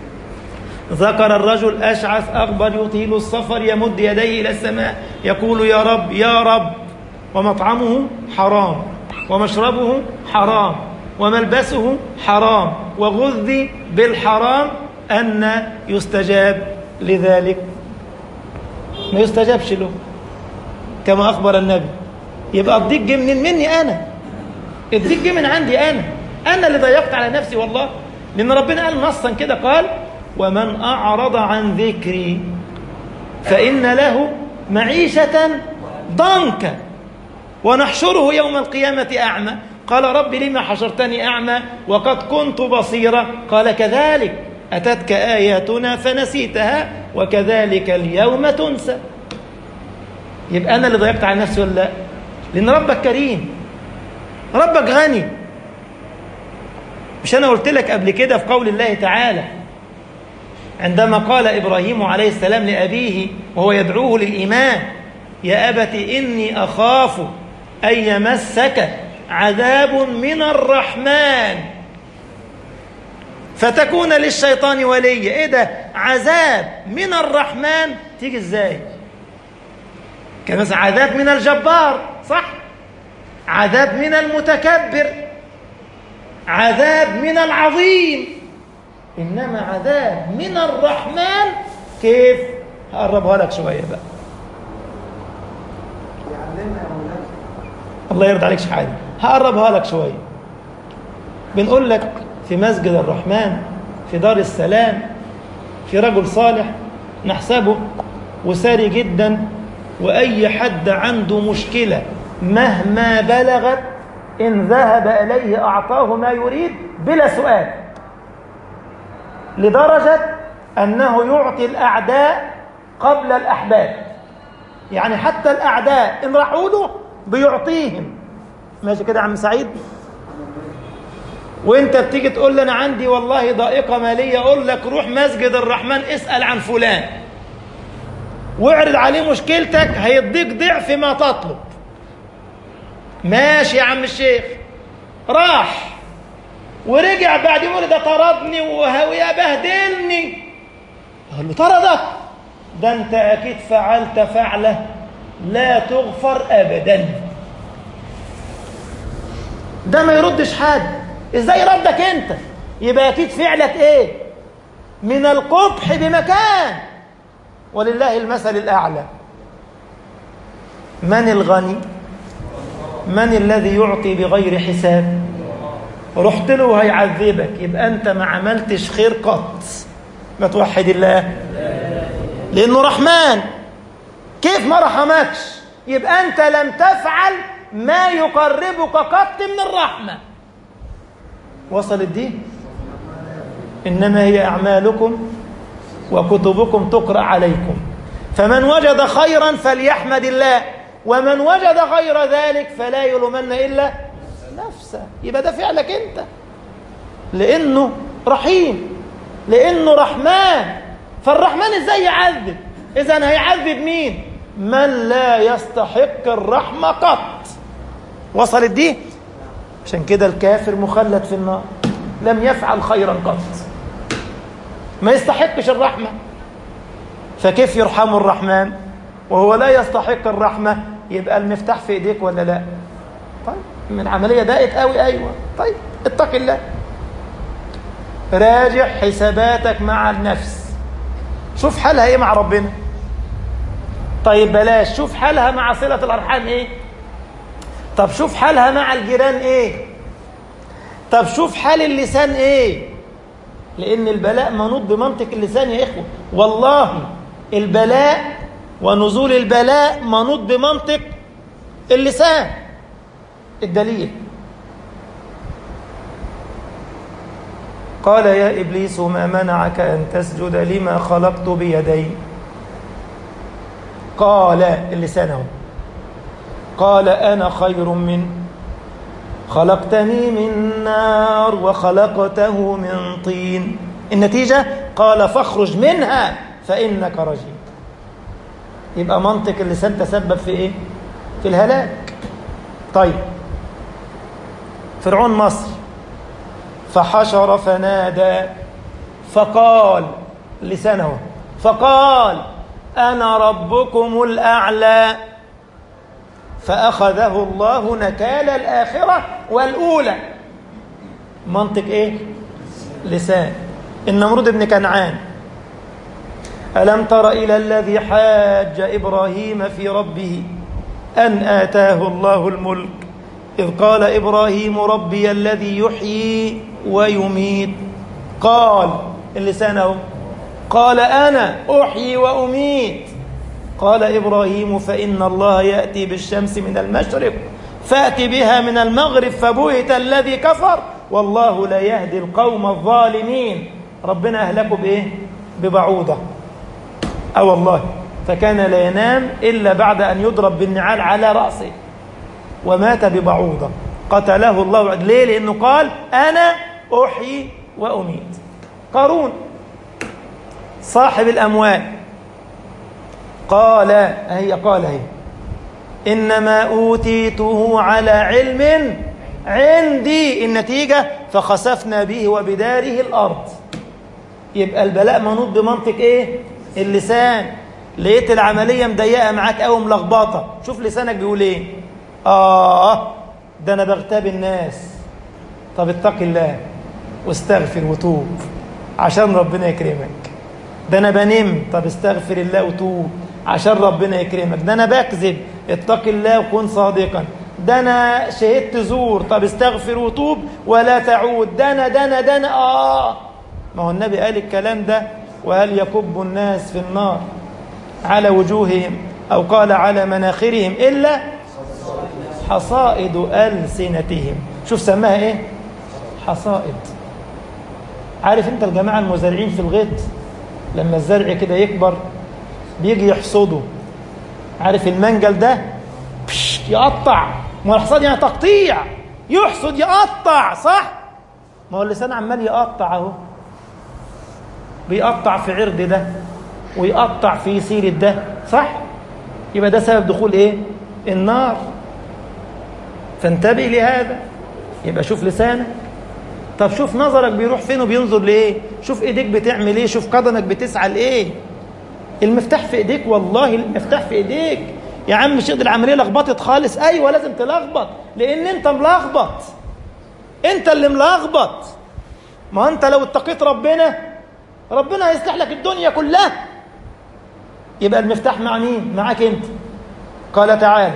ذكر الرجل أشعث أغبر يطيل السفر يمد يديه إلى السماء يقول يا رب يا رب ومطعمه حرام ومشربه حرام وملبسه حرام وغذي بالحرام أن يستجاب لذلك ما يستجابش له كما أخبر النبي يبقى الضيق جه منين مني أنا الضيق جه من عندي أنا أنا اللي ضيقت على نفسي والله لأن ربنا قال نصا كده قال ومن أعرض عن ذكري فإن له معيشة ضنكا ونحشره يوم القيامة أعمى قال رب لما حشرتني أعمى وقد كنت بصيرا قال كذلك أتتك آياتنا فنسيتها وكذلك اليوم تنسى يبقى أنا اللي ضيقت على نفسي ولا لا لأن ربك كريم ربك غني مش أنا قلت لك قبل كده في قول الله تعالى عندما قال إبراهيم عليه السلام لأبيه وهو يدعوه للإيمان يا أبت إني أخاف أن يمسك عذاب من الرحمن فتكون للشيطان وليا إيه ده عذاب من الرحمن تيجي إزاي كان مثلا عذاب من الجبار صح عذاب من المتكبر عذاب من العظيم إنما عذاب من الرحمن كيف هقربها لك شوية بقى الله يرضى عليك شحال هقربها لك شوية بنقول لك في مسجد الرحمن في دار السلام في رجل صالح نحسبه وساري جدا وأي حد عنده مشكلة مهما بلغت إن ذهب إليه أعطاه ما يريد بلا سؤال لدرجة أنه يعطي الأعداء قبل الأحباب يعني حتى الأعداء إن راحوا له بيعطيهم ماشي كده يا عم سعيد وانت بتيجي تقول لي انا عندي والله ضائقه ماليه اقول لك روح مسجد الرحمن اسال عن فلان واعرض عليه مشكلتك هيديك ضعف ما تطلب ماشي يا عم الشيخ راح ورجع بعد يقول ده طردني وهوية بهدلني قال له طردك ده انت اكيد فعلت فعله لا تغفر ابدا ده ما يردش حد ازاي ردك انت يبقى اكيد فعلك ايه من القبح بمكان ولله المثل الاعلى من الغني من الذي يعطي بغير حساب رحت له هيعذبك يبقى انت ما عملتش خير قط ما توحد الله لانه رحمن كيف ما رحمكش يبقى انت لم تفعل ما يقربك قط من الرحمه وصلت دي انما هي اعمالكم وكتبكم تقرا عليكم فمن وجد خيرا فليحمد الله ومن وجد غير ذلك فلا يلومن الا نفسه يبقى ده فعلك انت لانه رحيم لانه رحمن فالرحمن ازاي يعذب اذا هيعذب مين من لا يستحق الرحمه قط وصلت دي عشان كده الكافر مخلد في النار لم يفعل خيرا قط ما يستحقش الرحمه فكيف يرحم الرحمن وهو لا يستحق الرحمه يبقى المفتاح في ايديك ولا لا طيب من عمليه ضاقت قوي ايوه طيب اتق الله راجع حساباتك مع النفس شوف حالها ايه مع ربنا طيب بلاش شوف حالها مع صله الارحام ايه طب شوف حالها مع الجيران ايه طب شوف حال اللسان ايه لان البلاء منوط بمنطق اللسان يا اخوه والله البلاء ونزول البلاء منوط بمنطق اللسان الدليل قال يا ابليس ما منعك ان تسجد لما خلقت بيدي قال اللسان اهو قال انا خير من خلقتني من نار وخلقته من طين النتيجه قال فاخرج منها فانك رجيم يبقى منطق اللسان تسبب في ايه في الهلاك طيب فرعون مصر فحشر فنادى فقال لسانه فقال انا ربكم الاعلى فاخذه الله نكال الاخره والاولى منطق ايه لسان النمرود بن كنعان ألم تر إلى الذي حاج إبراهيم في ربه أن آتاه الله الملك إذ قال إبراهيم ربي الذي يحيي ويميت قال اللسانه قال أنا أحيي وأميت قال إبراهيم فإن الله يأتي بالشمس من المشرق فأت بها من المغرب فبهت الذي كفر والله لا يهدي القوم الظالمين ربنا أهلكوا بإيه؟ ببعوضة أه والله فكان لا ينام إلا بعد أن يضرب بالنعال على رأسه ومات ببعوضة قتله الله ليه لأنه قال أنا أحيي وأميت قارون صاحب الأموال قال هي قال هي إنما أوتيته على علم عندي النتيجة فخسفنا به وبداره الأرض يبقى البلاء منوط بمنطق إيه اللسان لقيت العملية مضيقة معاك أو ملخبطة شوف لسانك بيقول إيه آه ده أنا بغتاب الناس طب اتق الله واستغفر وتوب عشان ربنا يكرمك ده أنا بنم طب استغفر الله وتوب عشان ربنا يكرمك ده أنا بكذب اتق الله وكن صادقا ده أنا شهدت زور طب استغفر وتوب ولا تعود ده أنا ده أنا ده أنا آه ما هو النبي قال الكلام ده وهل يكب الناس في النار على وجوههم أو قال على مناخرهم إلا حصائد ألسنتهم شوف سماها إيه حصائد عارف أنت الجماعة المزارعين في الغيط لما الزرع كده يكبر بيجي يحصده عارف المنجل ده يقطع ما الحصاد يعني تقطيع يحصد يقطع صح ما هو اللسان عمال يقطع اهو بيقطع في عرض ده ويقطع في سيرة ده صح يبقى ده سبب دخول ايه النار فانتبه لهذا يبقى شوف لسانك طب شوف نظرك بيروح فين وبينظر لايه شوف ايديك بتعمل ايه شوف قدمك بتسعى لايه المفتاح في ايديك والله المفتاح في ايديك يا عم مش العمليه لخبطت خالص ايوه لازم تلخبط لان انت ملخبط انت اللي ملخبط ما انت لو اتقيت ربنا ربنا هيصلح لك الدنيا كلها يبقى المفتاح مع مين معاك انت قال تعالى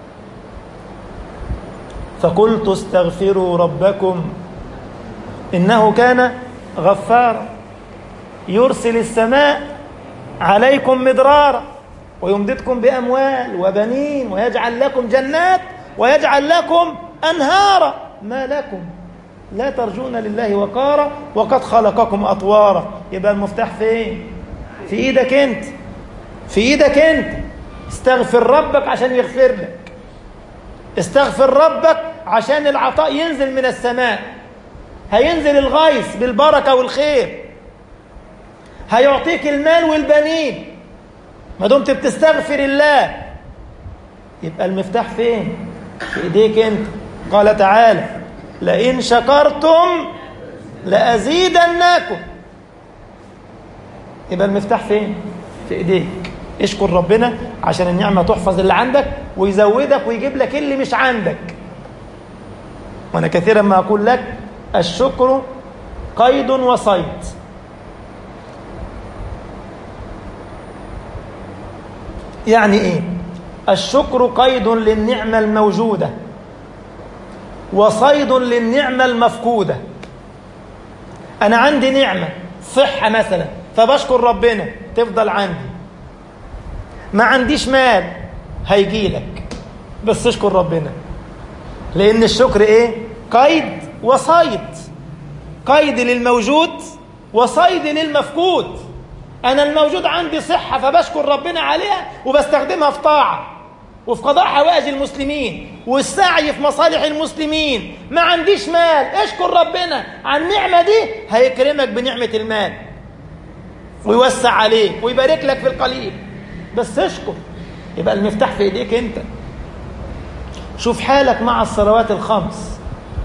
فقلت استغفروا ربكم انه كان غفارا يرسل السماء عليكم مدرارا ويمددكم باموال وبنين ويجعل لكم جنات ويجعل لكم انهارا ما لكم لا ترجون لله وقارا وقد خلقكم اطوارا يبقى المفتاح فين في ايدك انت في ايدك انت استغفر ربك عشان يغفر لك استغفر ربك عشان العطاء ينزل من السماء هينزل الغيث بالبركه والخير هيعطيك المال والبنين ما دمت بتستغفر الله يبقى المفتاح فين في ايديك انت قال تعالى لئن شكرتم لازيدنكم يبقى المفتاح فين في ايديك اشكر ربنا عشان النعمه تحفظ اللي عندك ويزودك ويجيب لك اللي مش عندك وانا كثيرا ما اقول لك الشكر قيد وصيد يعني ايه الشكر قيد للنعمه الموجوده وصيد للنعمه المفقوده انا عندي نعمه صحه مثلا فبشكر ربنا تفضل عندي ما عنديش مال هيجي لك بس اشكر ربنا لان الشكر ايه قيد وصيد قيد للموجود وصيد للمفقود انا الموجود عندي صحه فبشكر ربنا عليها وبستخدمها في طاعه وفي قضاء حوائج المسلمين والسعي في مصالح المسلمين ما عنديش مال اشكر ربنا على النعمه دي هيكرمك بنعمه المال ويوسع عليك ويبارك لك في القليل بس اشكر يبقى المفتاح في ايديك انت شوف حالك مع الصلوات الخمس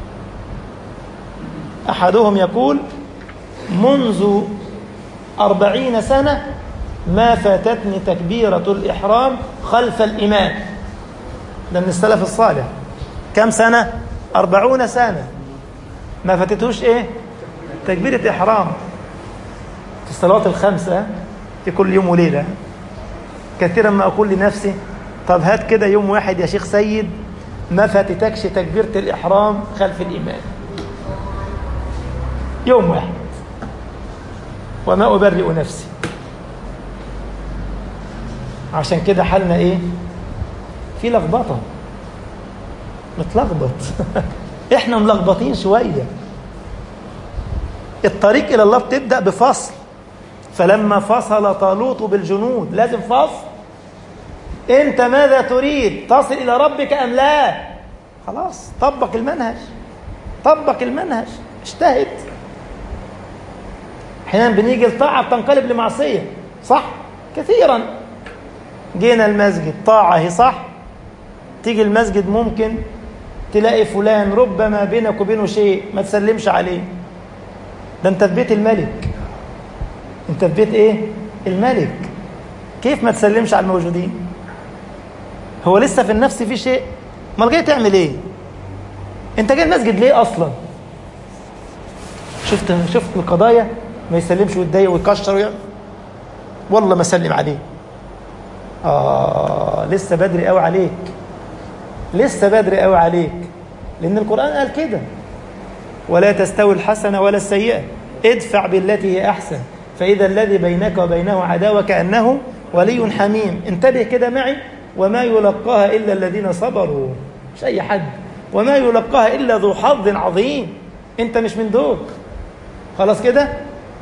احدهم يقول منذ أربعين سنة ما فاتتني تكبيرة الإحرام خلف الإمام ده من السلف الصالح كم سنة؟ أربعون سنة ما فاتتوش إيه؟ تكبيرة إحرام في الصلوات الخمسة في كل يوم وليلة كثيرا ما أقول لنفسي طب هات كده يوم واحد يا شيخ سيد ما فاتتكش تكبيرة الإحرام خلف الإمام يوم واحد وما أبرئ نفسي عشان كده حالنا إيه في لخبطة متلخبط إحنا ملخبطين شوية الطريق إلى الله بتبدأ بفصل فلما فصل طالوت بالجنود لازم فصل انت ماذا تريد تصل الى ربك ام لا خلاص طبق المنهج طبق المنهج اجتهد احيانا بنيجي الطاعه بتنقلب لمعصيه صح كثيرا جينا المسجد طاعه هي صح تيجي المسجد ممكن تلاقي فلان ربما بينك وبينه شيء ما تسلمش عليه ده انت في بيت الملك انت في بيت ايه الملك كيف ما تسلمش على الموجودين هو لسه في النفس في شيء امال جاي تعمل ايه انت جاي المسجد ليه اصلا شفت شفت القضايا ما يسلمش ويتضايق ويكشر ويعمل والله ما سلم عليه اه لسه بدري قوي عليك لسه بدري قوي عليك لان القران قال كده ولا تستوي الحسنه ولا السيئه ادفع بالتي هي احسن فاذا الذي بينك وبينه عداوه كانه ولي حميم انتبه كده معي وما يلقاها إلا الذين صبروا مش أي حد وما يلقاها إلا ذو حظ عظيم أنت مش من دول خلاص كده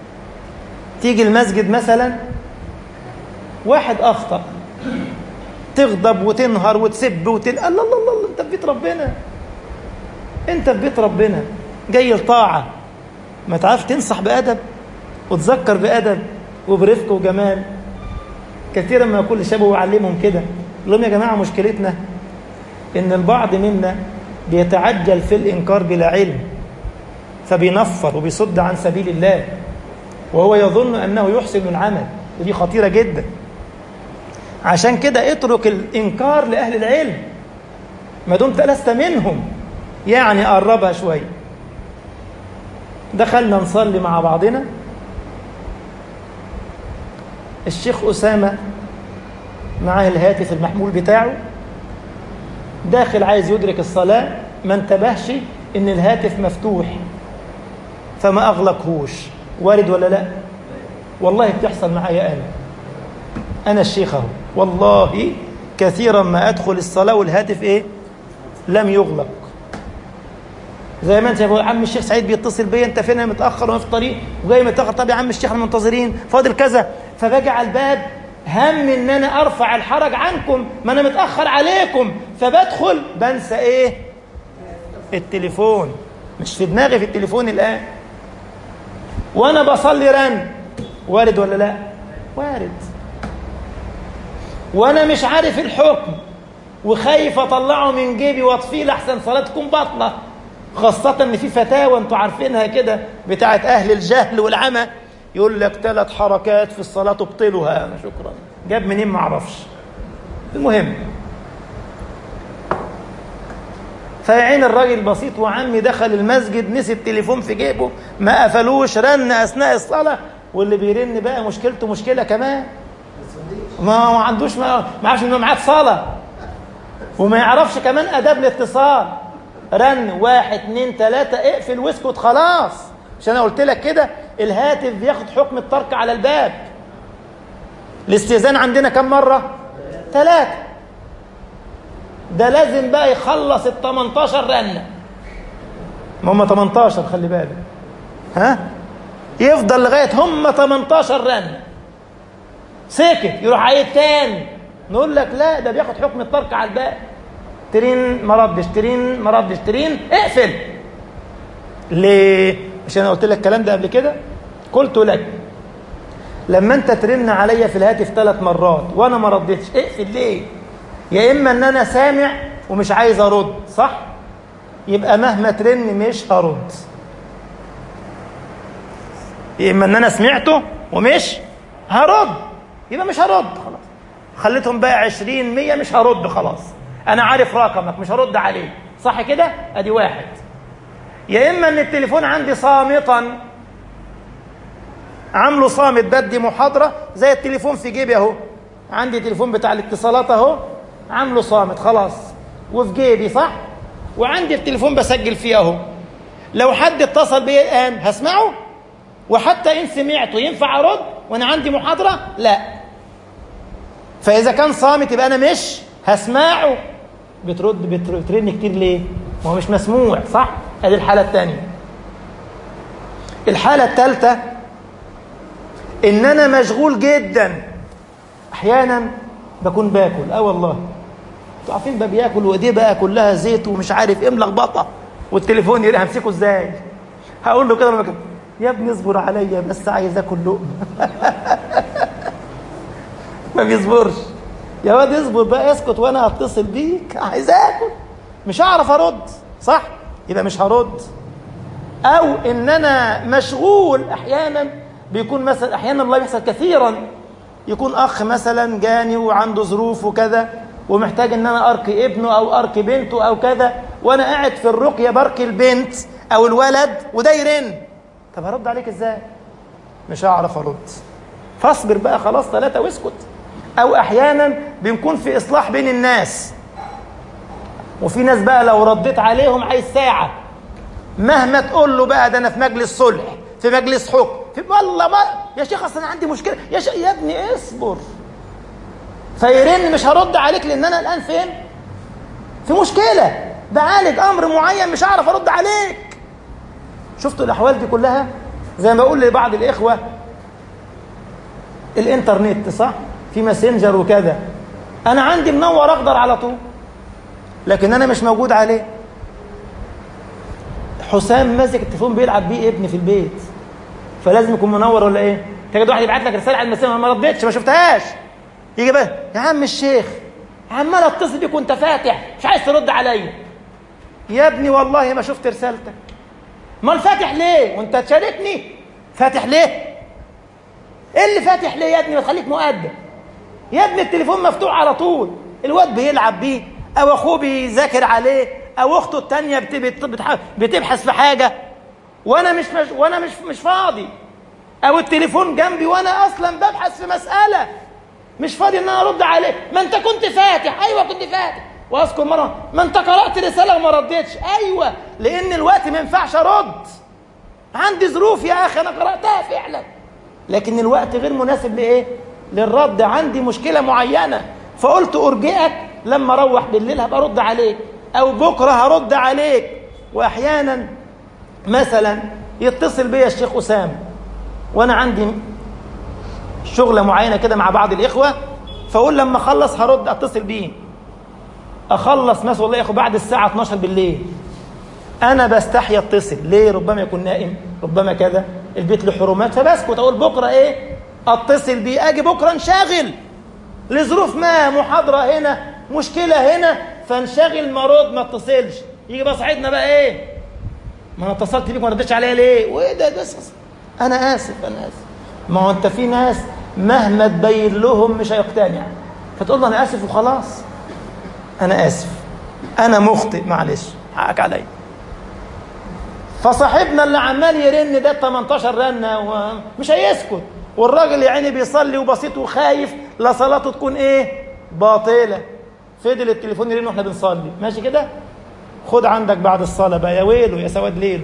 تيجي المسجد مثلا واحد أخطأ تغضب وتنهر وتسب وتل الله الله الله الله، انت في بيت ربنا انت في بيت ربنا جاي لطاعه ما تعرفش تنصح بادب وتذكر بادب وبرفق وجمال كثيرا ما يقول لشباب ويعلمهم كده يقول لهم يا جماعه مشكلتنا ان البعض منا بيتعجل في الانكار بلا علم فبينفر وبيصد عن سبيل الله وهو يظن انه يحسن العمل ودي خطيره جدا عشان كده اترك الانكار لاهل العلم ما دمت لست منهم يعني قربها شويه دخلنا نصلي مع بعضنا الشيخ أسامة معاه الهاتف المحمول بتاعه داخل عايز يدرك الصلاة ما انتبهش إن الهاتف مفتوح فما أغلقهوش وارد ولا لا والله بتحصل معايا أنا أنا الشيخ أهو والله كثيرا ما أدخل الصلاة والهاتف إيه لم يغلق زي ما انت يا عم الشيخ سعيد بيتصل بيا انت فين انا متاخر وانا في الطريق وجاي متاخر طب يا عم الشيخ احنا منتظرين فاضل كذا فباجي على الباب هم ان انا ارفع الحرج عنكم ما انا متاخر عليكم فبدخل بنسى ايه التليفون مش في دماغي في التليفون الان وانا بصلي رن وارد ولا لا وارد وانا مش عارف الحكم وخايف اطلعه من جيبي واطفيه لحسن صلاه تكون باطله خاصة إن في فتاوى أنتوا عارفينها كده بتاعت أهل الجهل والعمى يقول لك ثلاث حركات في الصلاة تبطلها شكرا جاب منين ما أعرفش المهم فيعين الراجل بسيط وعمي دخل المسجد نسي التليفون في جيبه ما قفلوش رن أثناء الصلاة واللي بيرن بقى مشكلته مشكلة كمان ما ما عندوش ما ما عارفش انه معاه صلاة وما يعرفش كمان آداب الاتصال رن واحد اتنين تلاتة اقفل واسكت خلاص مش انا قلت لك كده الهاتف بياخد حكم الترك على الباب الاستئذان عندنا كم مرة ثلاثة ده لازم بقى يخلص ال 18 رنة ما هم 18 خلي بالك ها يفضل لغاية هم 18 رنة سكت يروح عيد تاني نقول لك لا ده بياخد حكم الترك على الباب ترين ما ردش ترين ما ردش ترين اقفل ليه مش انا قلت لك الكلام ده قبل كده قلت لك لما انت ترن عليا في الهاتف ثلاث مرات وانا ما ردتش اقفل ليه يا اما ان انا سامع ومش عايز ارد صح يبقى مهما ترن مش هرد يا اما ان انا سمعته ومش هرد يبقى مش هرد خلاص خليتهم بقى 20 100 مش هرد خلاص انا عارف رقمك مش هرد عليه صح كده ادي واحد يا اما ان التليفون عندي صامتا عامله صامت بدي محاضره زي التليفون في جيبي اهو عندي تليفون بتاع الاتصالات اهو عامله صامت خلاص وفي جيبي صح وعندي التليفون بسجل فيه اهو لو حد اتصل بيا الان هسمعه وحتى ان سمعته ينفع ارد وانا عندي محاضره لا فاذا كان صامت يبقى انا مش هسمعه بترد بترن كتير ليه ما هو مش مسموع صح ادي الحاله الثانيه الحاله الثالثه ان انا مشغول جدا احيانا بكون باكل اه والله انتوا عارفين بقى بياكل وايديه بقى كلها زيت ومش عارف ايه ملخبطه والتليفون يري همسكه ازاي هقول له كده لما يا ابني اصبر عليا بس عايز اكل لقمه ما بيصبرش يا واد اصبر بقى اسكت وانا هتصل بيك عايز اكل مش هعرف ارد صح يبقى مش هرد او ان انا مشغول احيانا بيكون مثلا احيانا الله بيحصل كثيرا يكون اخ مثلا جاني وعنده ظروف وكذا ومحتاج ان انا ارقي ابنه او ارقي بنته او كذا وانا قاعد في الرقيه برقي البنت او الولد وده يرن طب هرد عليك ازاي مش هعرف ارد فاصبر بقى خلاص ثلاثه واسكت او احيانا بنكون في اصلاح بين الناس وفي ناس بقى لو رديت عليهم عايز ساعه مهما تقول له بقى ده انا في مجلس صلح في مجلس حكم في والله ما يا شيخ اصل انا عندي مشكله يا شيخ يا ابني اصبر فيرن مش هرد عليك لان انا الان فين في مشكله بعالج امر معين مش هعرف ارد عليك شفتوا الاحوال دي كلها زي ما بقول لبعض الاخوه الانترنت صح في ماسنجر وكذا انا عندي منور اخضر على طول لكن انا مش موجود عليه حسام ماسك التليفون بيلعب بيه ابني في البيت فلازم يكون منور ولا ايه تجد واحد يبعت لك رساله على المسافه ما ردتش ما شفتهاش يجي بقى يا عم الشيخ عمال اتصل بيك وانت فاتح مش عايز ترد عليا يا ابني والله ما شفت رسالتك امال فاتح ليه وانت تشاركني فاتح ليه ايه اللي فاتح ليه يا ابني ما تخليك مؤدب يا ابني التليفون مفتوح على طول الواد بيلعب بيه او اخوه بيذاكر عليه او اخته التانية بت- بت- بتح- بتبحث في حاجه وانا مش, مش وانا مش مش فاضي او التليفون جنبي وانا اصلا ببحث في مساله مش فاضي ان انا ارد عليه ما انت كنت فاتح ايوه كنت فاتح واذكر مره ما انت قرات رساله وما ردتش ايوه لان الوقت ما ينفعش ارد عندي ظروف يا اخي انا قراتها فعلا لكن الوقت غير مناسب لايه للرد عندي مشكله معينه فقلت ارجئك لما اروح بالليل هبقى ارد عليك او بكره هرد عليك واحيانا مثلا يتصل بيا الشيخ اسامه وانا عندي شغله معينه كده مع بعض الاخوه فاقول لما اخلص هرد اتصل بيه اخلص مثلا والله يا اخو بعد الساعه 12 بالليل انا بستحي اتصل ليه ربما يكون نائم ربما كذا البيت له حرمات فبسكت اقول بكره ايه اتصل بيه اجي بكره انشغل لظروف ما محاضره هنا مشكله هنا فانشغل ما ارد ما اتصلش يجي بقى صاحبنا بقى ايه ما انا اتصلت بيك ما ردتش عليا ليه وايه ده بس انا اسف انا اسف ما هو انت في ناس مهما تبين لهم مش هيقتنع فتقول له انا اسف وخلاص انا اسف انا مخطئ معلش حقك عليا فصاحبنا اللي عمال يرن ده 18 رنه ومش هيسكت والراجل يا عيني بيصلي وبسيط وخايف لا صلاته تكون ايه باطله فضل التليفون يرن واحنا بنصلي ماشي كده خد عندك بعد الصلاه بقى يا ويله يا سواد ليله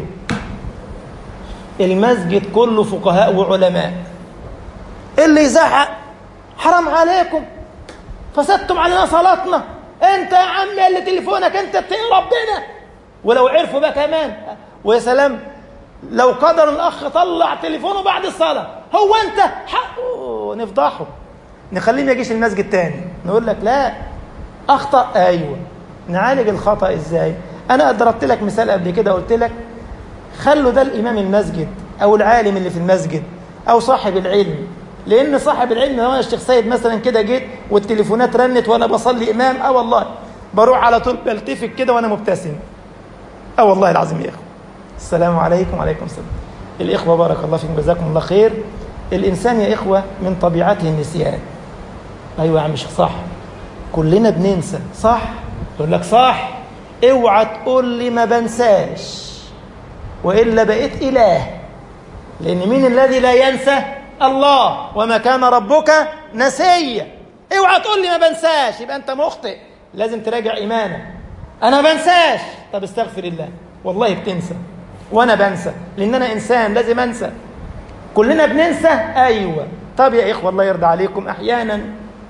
المسجد كله فقهاء وعلماء اللي يزعق حرام عليكم فسدتم علينا صلاتنا انت يا عم اللي تليفونك انت بتقي ربنا ولو عرفوا بقى كمان ويا سلام لو قدر الاخ طلع تليفونه بعد الصلاه هو انت حقه نفضحه نخليه ما يجيش المسجد تاني نقول لك لا اخطا ايوه نعالج الخطا ازاي انا ضربت لك مثال قبل كده قلت لك خلوا ده الامام المسجد او العالم اللي في المسجد او صاحب العلم لان صاحب العلم لو انا الشيخ سيد مثلا كده جيت والتليفونات رنت وانا بصلي امام اه والله بروح على طول بلتفت كده وانا مبتسم اه والله العظيم يا اخوه السلام عليكم وعليكم السلام الاخوه بارك الله فيكم جزاكم الله خير الانسان يا اخوه من طبيعته النسيان ايوه يا عم شيخ صح كلنا بننسى صح يقول لك صح اوعى تقول لي ما بنساش والا بقيت اله لان مين الذي لا ينسى الله وما كان ربك نسيا اوعى تقول لي ما بنساش يبقى انت مخطئ لازم تراجع ايمانك انا ما بنساش طب استغفر الله والله بتنسى وانا بنسى لان انا انسان لازم انسى كلنا بننسى ايوه طب يا اخوه الله يرضى عليكم احيانا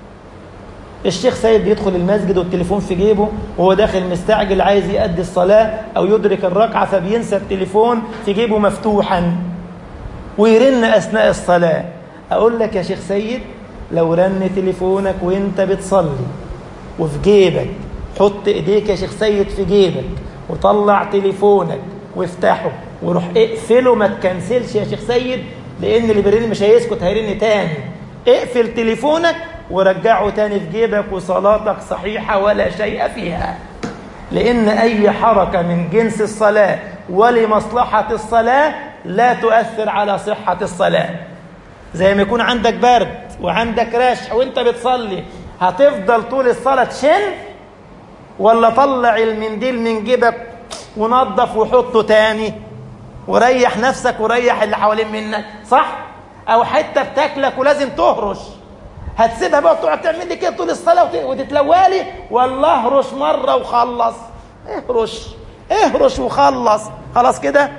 الشيخ سيد بيدخل المسجد والتليفون في جيبه وهو داخل مستعجل عايز يأدي الصلاة أو يدرك الركعة فبينسى التليفون في جيبه مفتوحا ويرن أثناء الصلاة أقول لك يا شيخ سيد لو رن تليفونك وانت بتصلي وفي جيبك حط ايديك يا شيخ سيد في جيبك وطلع تليفونك وافتحه وروح اقفله ما تكنسلش يا شيخ سيد لان اللي بيرن مش هيسكت هيرن تاني اقفل تليفونك ورجعه تاني في جيبك وصلاتك صحيحة ولا شيء فيها لأن أي حركة من جنس الصلاة ولمصلحة الصلاة لا تؤثر على صحة الصلاة زي ما يكون عندك برد وعندك رشح وانت بتصلي هتفضل طول الصلاة تشن ولا طلع المنديل من جيبك ونظف وحطه تاني وريح نفسك وريح اللي حوالين منك صح او حته بتاكلك ولازم تهرش هتسيبها بقى وتقعد تعمل لي كده طول الصلاه وتتلوالي والله اهرش مره وخلص اهرش اهرش وخلص خلاص كده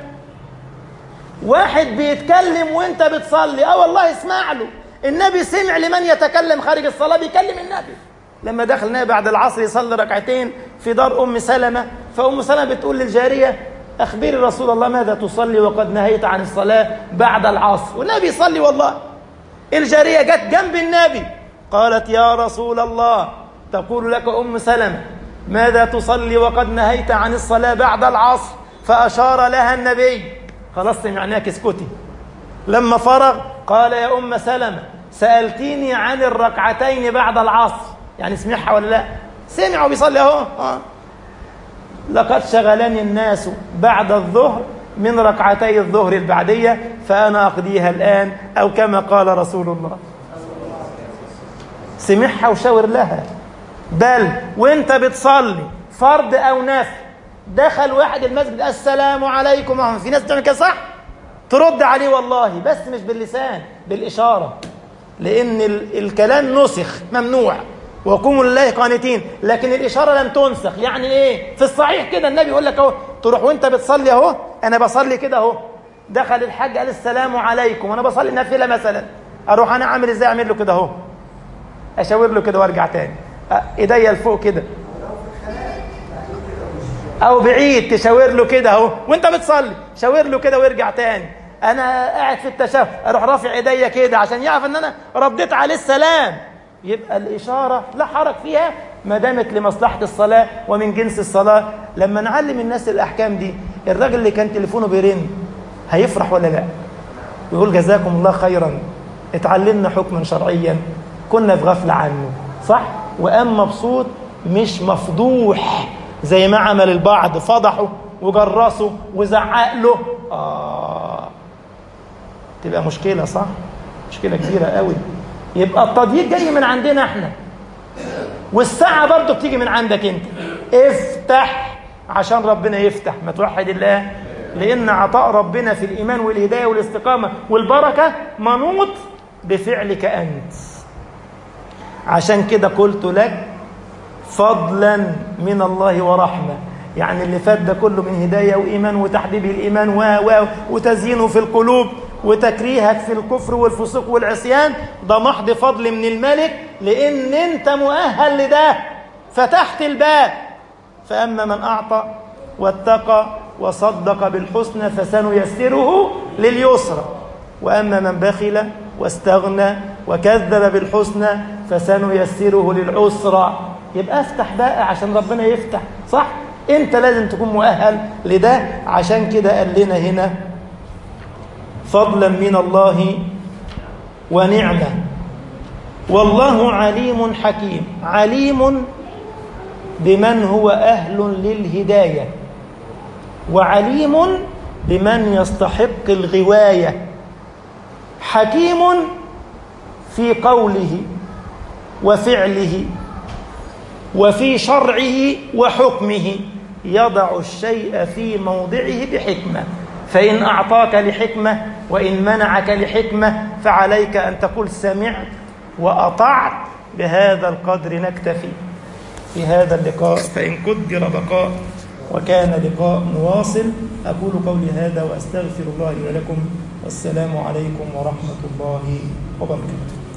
واحد بيتكلم وانت بتصلي اه والله اسمع له النبي سمع لمن يتكلم خارج الصلاه بيكلم النبي لما دخل النبي بعد العصر يصلي ركعتين في دار ام سلمه فام سلمه بتقول للجاريه اخبري رسول الله ماذا تصلي وقد نهيت عن الصلاه بعد العصر والنبي يصلي والله الجاريه جت جنب النبي قالت يا رسول الله تقول لك أم سلمة ماذا تصلي وقد نهيت عن الصلاة بعد العصر فأشار لها النبي خلاص سمعناك اسكتي لما فرغ قال يا أم سلمة سألتيني عن الركعتين بعد العصر يعني سمعها ولا لا سمع وبيصلي اهو آه. لقد شغلني الناس بعد الظهر من ركعتي الظهر البعدية فأنا أقضيها الآن أو كما قال رسول الله سمعها وشاور لها بل وانت بتصلي فرض أو نفل دخل واحد المسجد السلام عليكم في ناس بتعمل كده صح ترد عليه والله بس مش باللسان بالإشارة لأن الكلام نسخ ممنوع وقوموا لله قانتين لكن الإشارة لم تنسخ يعني إيه في الصحيح كده النبي يقول لك أهو تروح وأنت بتصلي أهو أنا بصلي كده أهو دخل الحاج قال السلام عليكم أنا بصلي نافلة مثلا أروح أنا أعمل إزاي أعمل له كده أهو أشاور له كده وأرجع تاني إيديا لفوق كده أو بعيد تشاور له كده أهو وأنت بتصلي شاور له كده وارجع تاني أنا قاعد في التشهد أروح رافع إيديا كده عشان يعرف إن أنا رديت عليه السلام يبقى الإشارة لا حرج فيها ما دامت لمصلحة الصلاة ومن جنس الصلاة لما نعلم الناس الأحكام دي الراجل اللي كان تليفونه بيرن هيفرح ولا لا يقول جزاكم الله خيرا اتعلمنا حكما شرعيا كنا في غفلة عنه صح وقام مبسوط مش مفضوح زي ما عمل البعض فضحه وجرسه وزعق له آه تبقى مشكلة صح مشكلة كبيرة قوي يبقى التضييق جاي من عندنا احنا والساعة برضه بتيجي من عندك انت افتح عشان ربنا يفتح ما توحد الله لأن عطاء ربنا في الإيمان والهداية والاستقامة والبركة منوط بفعلك أنت عشان كده قلت لك فضلا من الله ورحمة يعني اللي فات ده كله من هداية وإيمان وتحبيب الإيمان و و وتزيينه في القلوب وتكريهك في الكفر والفسوق والعصيان ده محض فضل من الملك لأن أنت مؤهل لده فتحت الباب فأما من أعطى واتقى وصدق بالحسنى فسنيسره لليسرى وأما من بخل واستغنى وكذب بالحسنى فسنيسره للعسرى يبقى افتح بقى عشان ربنا يفتح صح انت لازم تكون مؤهل لده عشان كده قال لنا هنا فضلا من الله ونعمه والله عليم حكيم عليم بمن هو اهل للهدايه وعليم بمن يستحق الغوايه حكيم في قوله وفعله وفي شرعه وحكمه يضع الشيء في موضعه بحكمة فإن أعطاك لحكمة وإن منعك لحكمة فعليك أن تقول سمعت وأطعت بهذا القدر نكتفي في هذا اللقاء فإن قدر بقاء وكان لقاء مواصل أقول قولي هذا وأستغفر الله لي ولكم والسلام عليكم ورحمة الله وبركاته